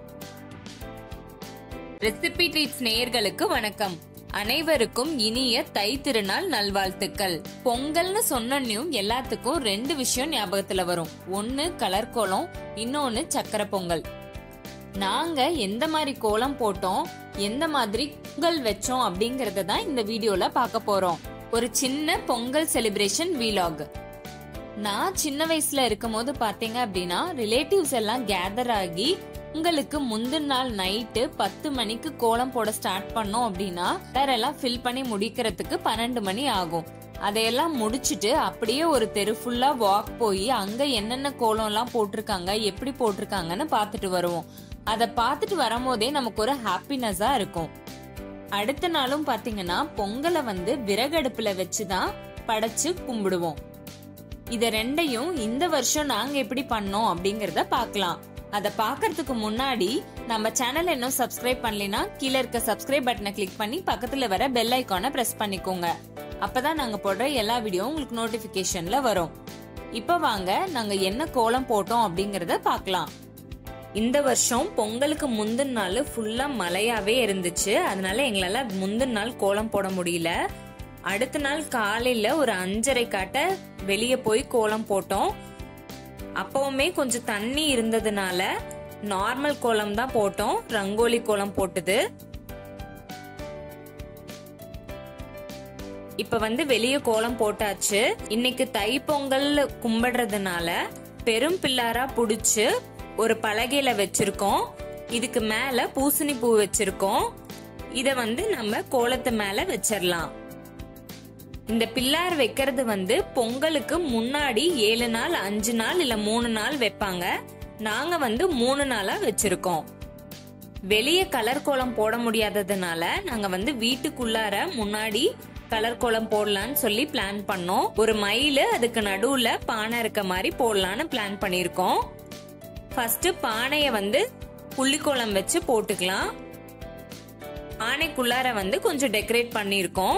ரெசிபி ட்ரீட்ஸ் நேயர்களுக்கு வணக்கம் அனைவருக்கும் இனிய தை திருநாள் நல்வாழ்த்துக்கள் பொங்கல்னு சொன்னும் எல்லாத்துக்கும் ரெண்டு விஷயம் ஞாபகத்துல வரும் ஒன்னு கலர் கோலம் இன்னொன்னு சக்கரை பொங்கல் நாங்க எந்த மாதிரி கோலம் போட்டோம் எந்த மாதிரி பொங்கல் வச்சோம் அப்படிங்கறத தான் இந்த வீடியோல பார்க்க போறோம் ஒரு சின்ன பொங்கல் செலிப்ரேஷன் வீலாக் நான் சின்ன வயசுல இருக்கும் போது பாத்தீங்க அப்படின்னா ரிலேட்டிவ்ஸ் எல்லாம் கேதர் ஆகி உங்களுக்கு முந்தின நாள் நைட்டு பத்து மணிக்கு கோலம் போட ஸ்டார்ட் பண்ணோம் அப்படின்னா எல்லாம் ஃபில் பண்ணி முடிக்கிறதுக்கு பன்னெண்டு மணி ஆகும் அதையெல்லாம் முடிச்சிட்டு அப்படியே ஒரு தெரு ஃபுல்லா வாக் போய் அங்க என்னென்ன கோலம் எல்லாம் போட்டிருக்காங்க எப்படி போட்டிருக்காங்கன்னு பார்த்துட்டு வருவோம் அதை பார்த்துட்டு வரும்போதே நமக்கு ஒரு ஹாப்பினஸா இருக்கும் அடுத்த நாளும் பாத்தீங்கன்னா பொங்கலை வந்து விறகடுப்புல வச்சுதான் படைச்சு கும்பிடுவோம் இத ரெண்டையும் இந்த வருஷம் நாங்க எப்படி பண்ணோம் அப்படிங்கறத பார்க்கலாம் அத பாக்குறதுக்கு முன்னாடி நம்ம சேனல் இன்னும் சப்ஸ்கிரைப் பண்ணலைன்னா கீழே இருக்க சப்ஸ்கிரைப் பட்டனை கிளிக் பண்ணி பக்கத்துல வர பெல் ஐக்கானை பிரஸ் பண்ணிக்கோங்க அப்பதான் நாங்க போடுற எல்லா வீடியோ உங்களுக்கு நோட்டிபிகேஷன்ல வரும் இப்ப வாங்க நாங்க என்ன கோலம் போட்டோம் அப்படிங்கறத பார்க்கலாம் இந்த வருஷம் பொங்கலுக்கு முந்தின நாள் ஃபுல்லா மழையாவே இருந்துச்சு அதனால எங்களால முந்தின நாள் கோலம் போட முடியல அடுத்த நாள் காலையில ஒரு அஞ்சரை காட்ட வெளியே போய் கோலம் போட்டோம் அப்பவுமே கொஞ்சம் தண்ணி இருந்ததுனால நார்மல் கோலம் தான் போட்டோம் ரங்கோலி கோலம் போட்டது இப்ப வந்து வெளிய கோலம் போட்டாச்சு இன்னைக்கு தை பொங்கல் கும்பிடுறதுனால பெரும் பிள்ளாரா புடிச்சு ஒரு பலகையில வச்சிருக்கோம் இதுக்கு மேல பூசணி பூ வச்சிருக்கோம் இத வந்து நம்ம கோலத்து மேல வச்சிடலாம் இந்த பிள்ளார் வைக்கிறது வந்து பொங்கலுக்கு முன்னாடி ஏழு நாள் அஞ்சு நாள் இல்ல மூணு நாள் வைப்பாங்க நாங்க வந்து மூணு நாளா வச்சிருக்கோம் வெளியே கலர் கோலம் போட முடியாததுனால நாங்க வந்து வீட்டுக்குள்ளார முன்னாடி கலர் கோலம் போடலான்னு சொல்லி பிளான் பண்ணோம் ஒரு மயிலு அதுக்கு நடுவுல பானை இருக்க மாதிரி போடலான்னு பிளான் பண்ணிருக்கோம் ஃபர்ஸ்ட் பானைய வந்து புள்ளிக்கோலம் வச்சு போட்டுக்கலாம் பானைக்குள்ளார வந்து கொஞ்சம் டெக்கரேட் பண்ணிருக்கோம்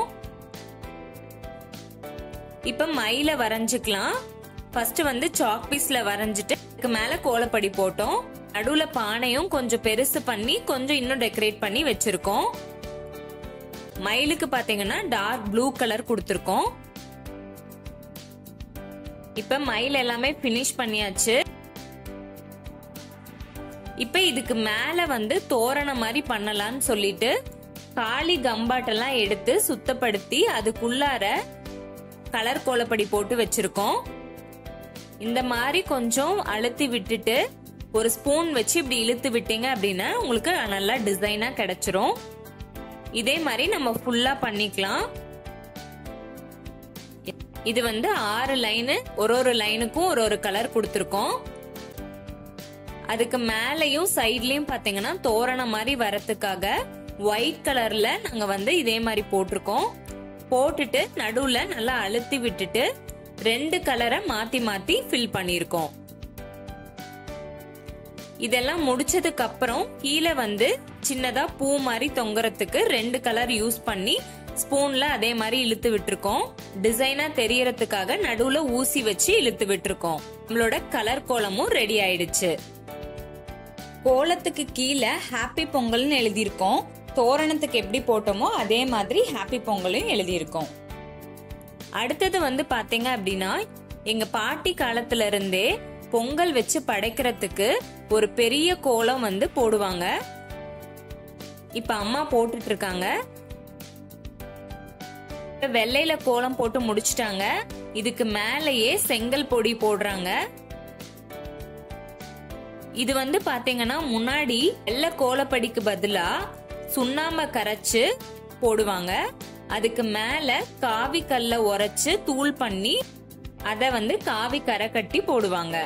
இப்ப மயில வரைஞ்சுக்கலாம் ஃபர்ஸ்ட் வந்து சாக் பீஸ்ல வரைஞ்சிட்டு அதுக்கு மேல கோலப்படி போட்டோம் நடுவுல பானையும் கொஞ்சம் பெருசு பண்ணி கொஞ்சம் இன்னும் டெக்கரேட் பண்ணி வச்சிருக்கோம் மயிலுக்கு பாத்தீங்கன்னா டார்க் ப்ளூ கலர் கொடுத்துருக்கோம் இப்ப மயில் எல்லாமே பினிஷ் பண்ணியாச்சு இப்ப இதுக்கு மேல வந்து தோரணம் மாதிரி பண்ணலாம்னு சொல்லிட்டு காளி கம்பாட்டெல்லாம் எடுத்து சுத்தப்படுத்தி அதுக்குள்ளார கலர் கோலப்படி போட்டு வச்சிருக்கோம் இந்த மாதிரி கொஞ்சம் அழுத்தி விட்டுட்டு ஒரு ஸ்பூன் வச்சு இப்படி இழுத்து விட்டீங்க அப்படின்னா உங்களுக்கு நல்லா டிசைனா கிடைச்சிரும் இதே மாதிரி நம்ம ஃபுல்லா பண்ணிக்கலாம் இது வந்து ஆறு லைனு ஒரு ஒரு லைனுக்கும் ஒரு ஒரு கலர் கொடுத்துருக்கோம் அதுக்கு மேலையும் சைட்லயும் பாத்தீங்கன்னா தோரணம் மாதிரி வரத்துக்காக ஒயிட் கலர்ல நாங்க வந்து இதே மாதிரி போட்டிருக்கோம் போட்டுட்டு நடுவுல நல்லா அழுத்தி விட்டுட்டு ரெண்டு கலரை மாத்தி மாத்தி ஃபில் பண்ணிருக்கோம் இதெல்லாம் முடிச்சதுக்கு அப்புறம் கீழே வந்து சின்னதா பூ மாதிரி தொங்குறதுக்கு ரெண்டு கலர் யூஸ் பண்ணி ஸ்பூன்ல அதே மாதிரி இழுத்து விட்டுருக்கோம் டிசைனா தெரியறதுக்காக நடுவுல ஊசி வச்சு இழுத்து விட்டுருக்கோம் நம்மளோட கலர் கோலமும் ரெடி ஆயிடுச்சு கோலத்துக்கு கீழே ஹாப்பி பொங்கல்னு எழுதியிருக்கோம் தோரணத்துக்கு எப்படி போட்டோமோ அதே மாதிரி ஹாப்பி பொங்கலையும் எழுதியிருக்கோம் அடுத்தது வந்து பாத்தீங்க அப்படின்னா எங்க பாட்டி காலத்துல இருந்தே பொங்கல் வச்சு படைக்கிறதுக்கு ஒரு பெரிய கோலம் வந்து போடுவாங்க இப்ப அம்மா போட்டுட்டு இருக்காங்க இப்ப வெள்ளையில கோலம் போட்டு முடிச்சிட்டாங்க இதுக்கு மேலேயே செங்கல் பொடி போடுறாங்க இது வந்து பாத்தீங்கன்னா முன்னாடி வெள்ளை கோலப்படிக்கு பதிலா சுண்ணாம்ப கரைச்சு போடுவாங்க அதுக்கு மேல காவி கல்ல உரைச்சு தூள் பண்ணி அத வந்து காவி கரை கட்டி போடுவாங்க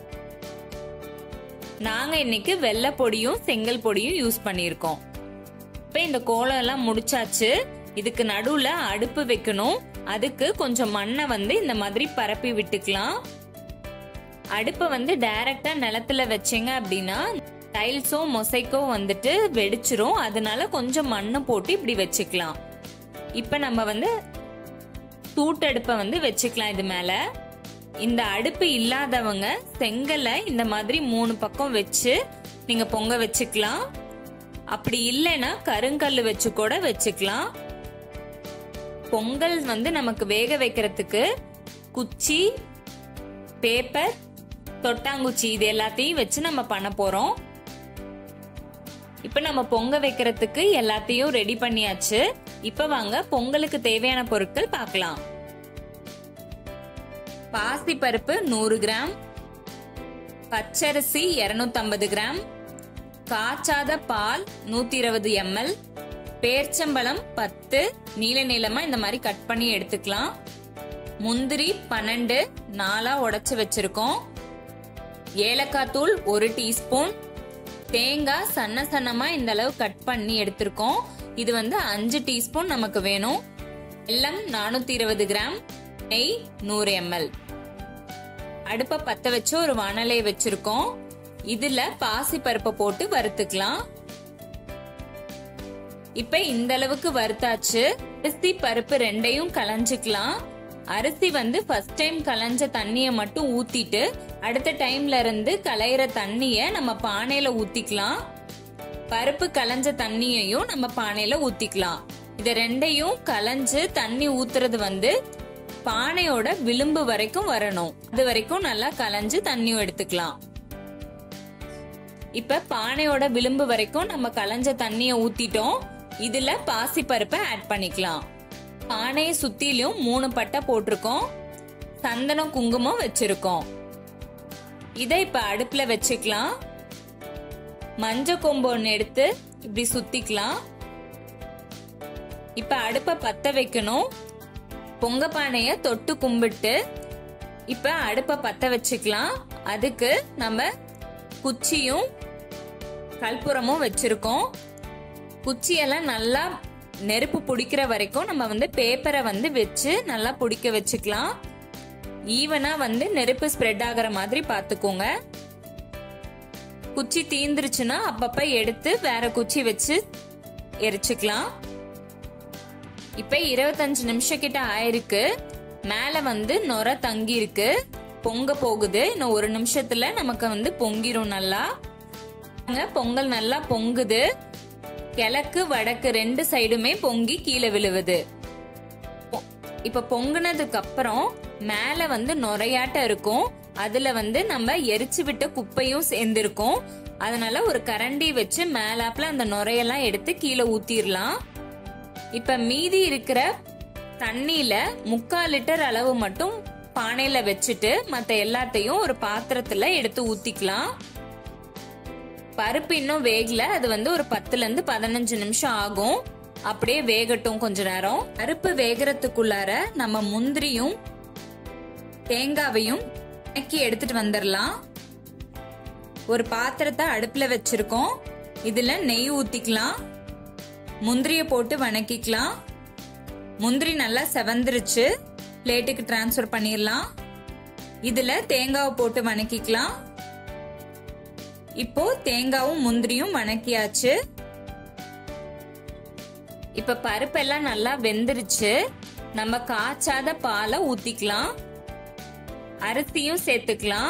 நாங்க இன்னைக்கு வெள்ளை பொடியும் செங்கல் பொடியும் யூஸ் பண்ணியிருக்கோம் இப்ப இந்த கோலம் எல்லாம் முடிச்சாச்சு இதுக்கு நடுவுல அடுப்பு வைக்கணும் அதுக்கு கொஞ்சம் மண்ணை வந்து இந்த மாதிரி பரப்பி விட்டுக்கலாம் அடுப்பை வந்து டைரக்டா நிலத்துல வச்சீங்க அப்படின்னா டைல்ஸோ மொசைக்கோ வந்துட்டு வெடிச்சிரும் அதனால கொஞ்சம் மண்ணு போட்டு இப்படி வச்சுக்கலாம் இப்ப நம்ம வந்து தூட்டடுப்பை வந்து வச்சுக்கலாம் இது மேல இந்த அடுப்பு இல்லாதவங்க செங்கலை இந்த மாதிரி மூணு பக்கம் வச்சு நீங்க பொங்க வச்சுக்கலாம் அப்படி இல்லைன்னா கருங்கல் வச்சு கூட வச்சுக்கலாம் பொங்கல் வந்து நமக்கு வேக வைக்கிறதுக்கு குச்சி பேப்பர் தொட்டாங்குச்சி இது எல்லாத்தையும் வச்சு நம்ம பண்ண போறோம் இப்ப நம்ம பொங்க வைக்கிறதுக்கு எல்லாத்தையும் ரெடி பண்ணியாச்சு இப்ப வாங்க பொங்கலுக்கு தேவையான பொருட்கள் பார்க்கலாம் பாசி பருப்பு நூறு கிராம் பச்சரிசி 250 கிராம் காய்ச்சாத பால் நூத்தி இருபது எம்எல் பேர்ச்சம்பழம் பத்து நீல நீளமா இந்த மாதிரி கட் பண்ணி எடுத்துக்கலாம் முந்திரி பன்னெண்டு நாலா உடைச்சு வச்சிருக்கோம் ஏலக்காய் தூள் ஒரு டீஸ்பூன் தேங்காய் சன்ன சன்னமா இந்த அளவு கட் பண்ணி எடுத்திருக்கோம் இது வந்து அஞ்சு டீஸ்பூன் நமக்கு வேணும் வெல்லம் நானூத்தி இருபது கிராம் நெய் நூறு எம்எல் அடுப்பை பத்த வச்சு ஒரு வானலை வச்சிருக்கோம் இதுல பாசி பருப்பை போட்டு வறுத்துக்கலாம் இப்ப இந்த அளவுக்கு வறுத்தாச்சு அரிசி பருப்பு ரெண்டையும் கலைஞ்சுக்கலாம் அரிசி வந்து ஃபர்ஸ்ட் டைம் கலைஞ்ச தண்ணிய மட்டும் ஊத்திட்டு அடுத்த டைம்ல இருந்து கலையிற தண்ணிய நம்ம பானையில ஊத்திக்கலாம் பருப்பு கலைஞ்ச தண்ணியையும் நம்ம பானையில ஊத்திக்கலாம் இத ரெண்டையும் கலைஞ்சு தண்ணி ஊத்துறது வந்து பானையோட விளிம்பு வரைக்கும் வரணும் அது வரைக்கும் நல்லா கலைஞ்சு தண்ணியும் எடுத்துக்கலாம் இப்ப பானையோட விளிம்பு வரைக்கும் நம்ம கலைஞ்ச தண்ணிய ஊத்திட்டோம் இதுல பாசி பருப்பை ஆட் பண்ணிக்கலாம் பானையை சுத்திலும் மூணு பட்டை போட்டிருக்கோம் சந்தனம் குங்குமம் வச்சிருக்கோம் இதை இப்ப அடுப்புல வச்சுக்கலாம் மஞ்ச கொம்பு ஒண்ணு எடுத்து இப்படி சுத்திக்கலாம் இப்ப அடுப்பை பத்த வைக்கணும் பொங்க பானைய தொட்டு கும்பிட்டு இப்ப அடுப்பை பத்த வச்சுக்கலாம் அதுக்கு நம்ம குச்சியும் கற்பூரமும் வச்சிருக்கோம் குச்சியெல்லாம் நல்லா நெருப்பு பிடிக்கிற வரைக்கும் நம்ம வந்து பேப்பரை வந்து வச்சு நல்லா பிடிக்க வச்சுக்கலாம் ஈவனா வந்து நெருப்பு ஸ்ப்ரெட் ஆகிற மாதிரி பாத்துக்கோங்க குச்சி தீந்துருச்சுன்னா அப்பப்ப எடுத்து வேற குச்சி வச்சு எரிச்சுக்கலாம் இப்ப இருபத்தஞ்சு நிமிஷம் கிட்ட ஆயிருக்கு மேல வந்து நொர தங்கி இருக்கு பொங்க போகுது இன்னும் ஒரு நிமிஷத்துல நமக்கு வந்து பொங்கிரும் நல்லா பொங்கல் நல்லா பொங்குது கிழக்கு வடக்கு ரெண்டு சைடுமே பொங்கி கீழே விழுவுது இப்ப பொங்குனதுக்கு அப்புறம் மேல வந்து நுரையாட்டம் இருக்கும் அதுல வந்து நம்ம எரிச்சு விட்ட குப்பையும் சேர்ந்திருக்கும் அதனால ஒரு கரண்டி வச்சு மேலாப்ல அந்த நுரையெல்லாம் எடுத்து கீழே ஊத்திரலாம் இப்ப மீதி இருக்கிற தண்ணியில முக்கால் லிட்டர் அளவு மட்டும் பானையில வச்சுட்டு மத்த எல்லாத்தையும் ஒரு பாத்திரத்துல எடுத்து ஊத்திக்கலாம் பருப்பு இன்னும் வேகல அது வந்து ஒரு பத்துல இருந்து பதினஞ்சு நிமிஷம் ஆகும் அப்படியே வேகட்டும் கொஞ்ச நேரம் பருப்பு வேகறதுக்குள்ளார நம்ம முந்திரியும் தேங்காவையும் வணக்கி எடுத்துட்டு வந்துடலாம் ஒரு பாத்திரத்தை அடுப்புல வச்சிருக்கோம் இதுல நெய் ஊத்திக்கலாம் முந்திரிய போட்டு வணக்கிக்கலாம் முந்திரி நல்லா செவந்துருச்சு பிளேட்டுக்கு டிரான்ஸ்ஃபர் பண்ணிடலாம் இதுல தேங்காவை போட்டு வணக்கிக்கலாம் இப்போ தேங்காவும் முந்திரியும் வணக்கியாச்சு இப்ப பருப்பெல்லாம் நல்லா வெந்துருச்சு நம்ம காய்ச்சாத பாலை ஊத்திக்கலாம் அரிசியும் சேர்த்துக்கலாம்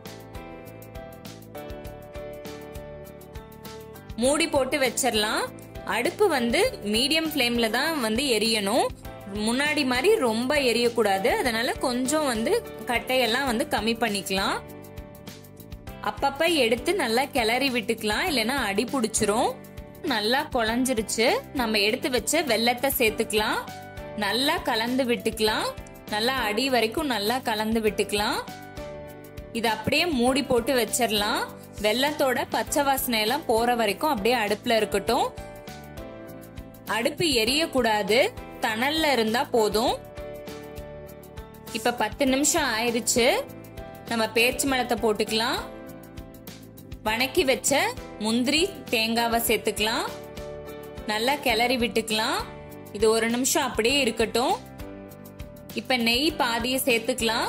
மூடி போட்டு வச்சிடலாம் அடுப்பு வந்து மீடியம் ஃப்ளேம்ல தான் வந்து எரியணும் முன்னாடி மாதிரி ரொம்ப எரியக்கூடாது அதனால கொஞ்சம் வந்து கட்டையெல்லாம் வந்து கம்மி பண்ணிக்கலாம் அப்பப்ப எடுத்து நல்லா கிளறி விட்டுக்கலாம் இல்லைன்னா அடி பிடிச்சிரும் நல்லா குழஞ்சிருச்சு நம்ம எடுத்து வச்ச வெள்ளத்தை சேர்த்துக்கலாம் நல்லா கலந்து விட்டுக்கலாம் நல்லா அடி வரைக்கும் நல்லா கலந்து விட்டுக்கலாம் இது அப்படியே மூடி போட்டு வச்சிடலாம் வெள்ளத்தோட பச்சை வாசனை எல்லாம் போற வரைக்கும் அப்படியே அடுப்புல இருக்கட்டும் அடுப்பு எரியக்கூடாது தணல்ல இருந்தா போதும் இப்ப பத்து நிமிஷம் ஆயிருச்சு நம்ம பேச்சு மலத்தை போட்டுக்கலாம் வணக்கி வச்ச முந்திரி தேங்காவை சேர்த்துக்கலாம் நல்லா கிளறி விட்டுக்கலாம் இது ஒரு நிமிஷம் அப்படியே இருக்கட்டும் இப்ப நெய் பாதியை சேர்த்துக்கலாம்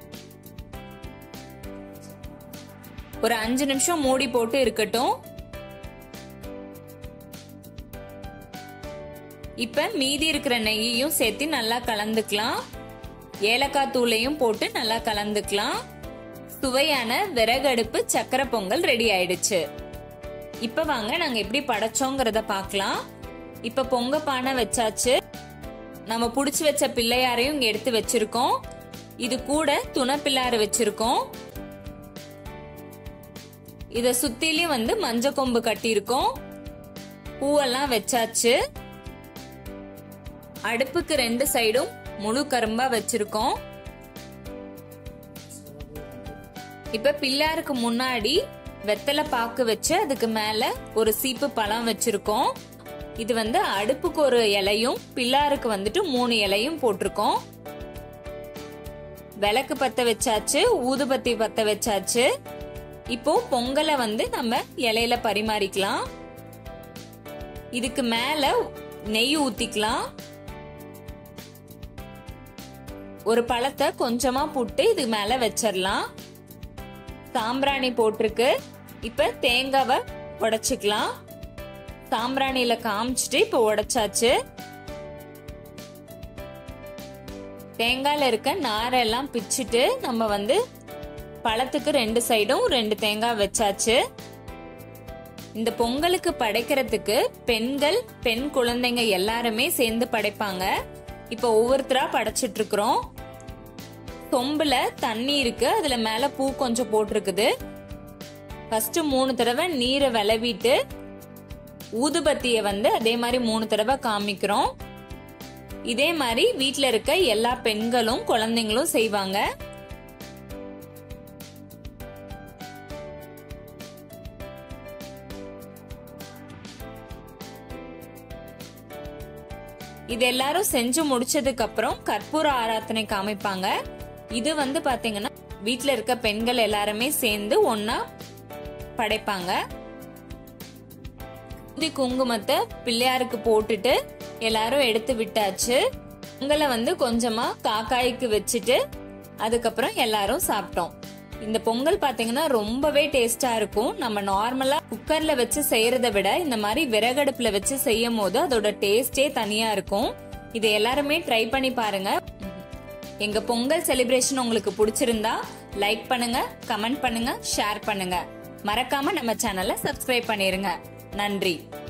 ஒரு அஞ்சு நிமிஷம் மூடி போட்டு இருக்கட்டும் இப்ப மீதி இருக்கிற நெய்யையும் சேர்த்து நல்லா கலந்துக்கலாம் ஏலக்காய் தூளையும் போட்டு நல்லா கலந்துக்கலாம் சுவையான விறகடுப்பு சக்கரை பொங்கல் ரெடி ஆயிடுச்சு இப்ப வாங்க நாங்க எப்படி படைச்சோங்கிறத பார்க்கலாம் இப்ப பொங்க பானை வச்சாச்சு நம்ம புடிச்சு வச்ச பிள்ளையாரையும் இங்க எடுத்து வச்சிருக்கோம் இது கூட துணை பிள்ளாறு வச்சிருக்கோம் இத சுத்திலையும் வந்து மஞ்ச கொம்பு கட்டியிருக்கோம் பூவெல்லாம் வச்சாச்சு அடுப்புக்கு ரெண்டு சைடும் முழு கரும்பா வச்சிருக்கோம் இப்ப பிள்ளாருக்கு முன்னாடி வெத்தலை பாக்கு வச்சு அதுக்கு மேல ஒரு சீப்பு பழம் வச்சிருக்கோம் இது வந்து அடுப்புக்கு ஒரு இலையும் பிள்ளாருக்கு வந்துட்டு மூணு இலையும் போட்டிருக்கோம் விளக்கு பத்த வச்சாச்சு ஊதுபத்தி பத்த வச்சாச்சு இப்போ பொங்கலை வந்து நம்ம இலையில பரிமாறிக்கலாம் இதுக்கு மேல நெய் ஊத்திக்கலாம் ஒரு பழத்தை கொஞ்சமா புட்டு இது மேல வச்சிடலாம் சாம்பிராணி போட்டிருக்கு இப்ப தேங்காவை உடைச்சுக்கலாம் சாம்பிராணியில காமிச்சிட்டு இப்ப உடைச்சாச்சு தேங்காயில இருக்க நாரெல்லாம் பிச்சுட்டு நம்ம வந்து பழத்துக்கு ரெண்டு சைடும் ரெண்டு தேங்காய் வச்சாச்சு இந்த பொங்கலுக்கு படைக்கிறதுக்கு பெண்கள் பெண் குழந்தைங்க எல்லாருமே சேர்ந்து படைப்பாங்க இப்ப ஒவ்வொருத்தரா படைச்சிட்டு இருக்கிறோம் சொம்புல தண்ணி இருக்கு அதுல மேல பூ கொஞ்சம் போட்டிருக்குது ஃபர்ஸ்ட் மூணு தடவை நீரை விளவிட்டு ஊதுபத்திய வந்து அதே மாதிரி மூணு தடவை காமிக்கிறோம் இதே மாதிரி வீட்ல இருக்க எல்லா பெண்களும் குழந்தைங்களும் செய்வாங்க இது எல்லாரும் செஞ்சு முடிச்சதுக்கு அப்புறம் கற்பூர ஆராதனை காமிப்பாங்க இது வந்து பாத்தீங்கன்னா வீட்ல இருக்க பெண்கள் எல்லாருமே சேர்ந்து ஒன்னா படைப்பாங்க ஊதி குங்குமத்தை பிள்ளையாருக்கு போட்டுட்டு எல்லாரும் எடுத்து விட்டாச்சு பொங்கலை வந்து கொஞ்சமா காக்காய்க்கு வச்சுட்டு அதுக்கப்புறம் எல்லாரும் சாப்பிட்டோம் இந்த பொங்கல் பாத்தீங்கன்னா ரொம்பவே டேஸ்டா இருக்கும் நம்ம நார்மலா குக்கர்ல வச்சு செய்யறதை விட இந்த மாதிரி விறகடுப்புல வச்சு செய்யும் போது அதோட டேஸ்டே தனியா இருக்கும் இது எல்லாருமே ட்ரை பண்ணி பாருங்க எங்க பொங்கல் செலிப்ரேஷன் உங்களுக்கு பிடிச்சிருந்தா லைக் பண்ணுங்க கமெண்ட் பண்ணுங்க ஷேர் பண்ணுங்க மறக்காம நம்ம சேனலை சப்ஸ்கிரைப் பண்ணிருங்க நன்றி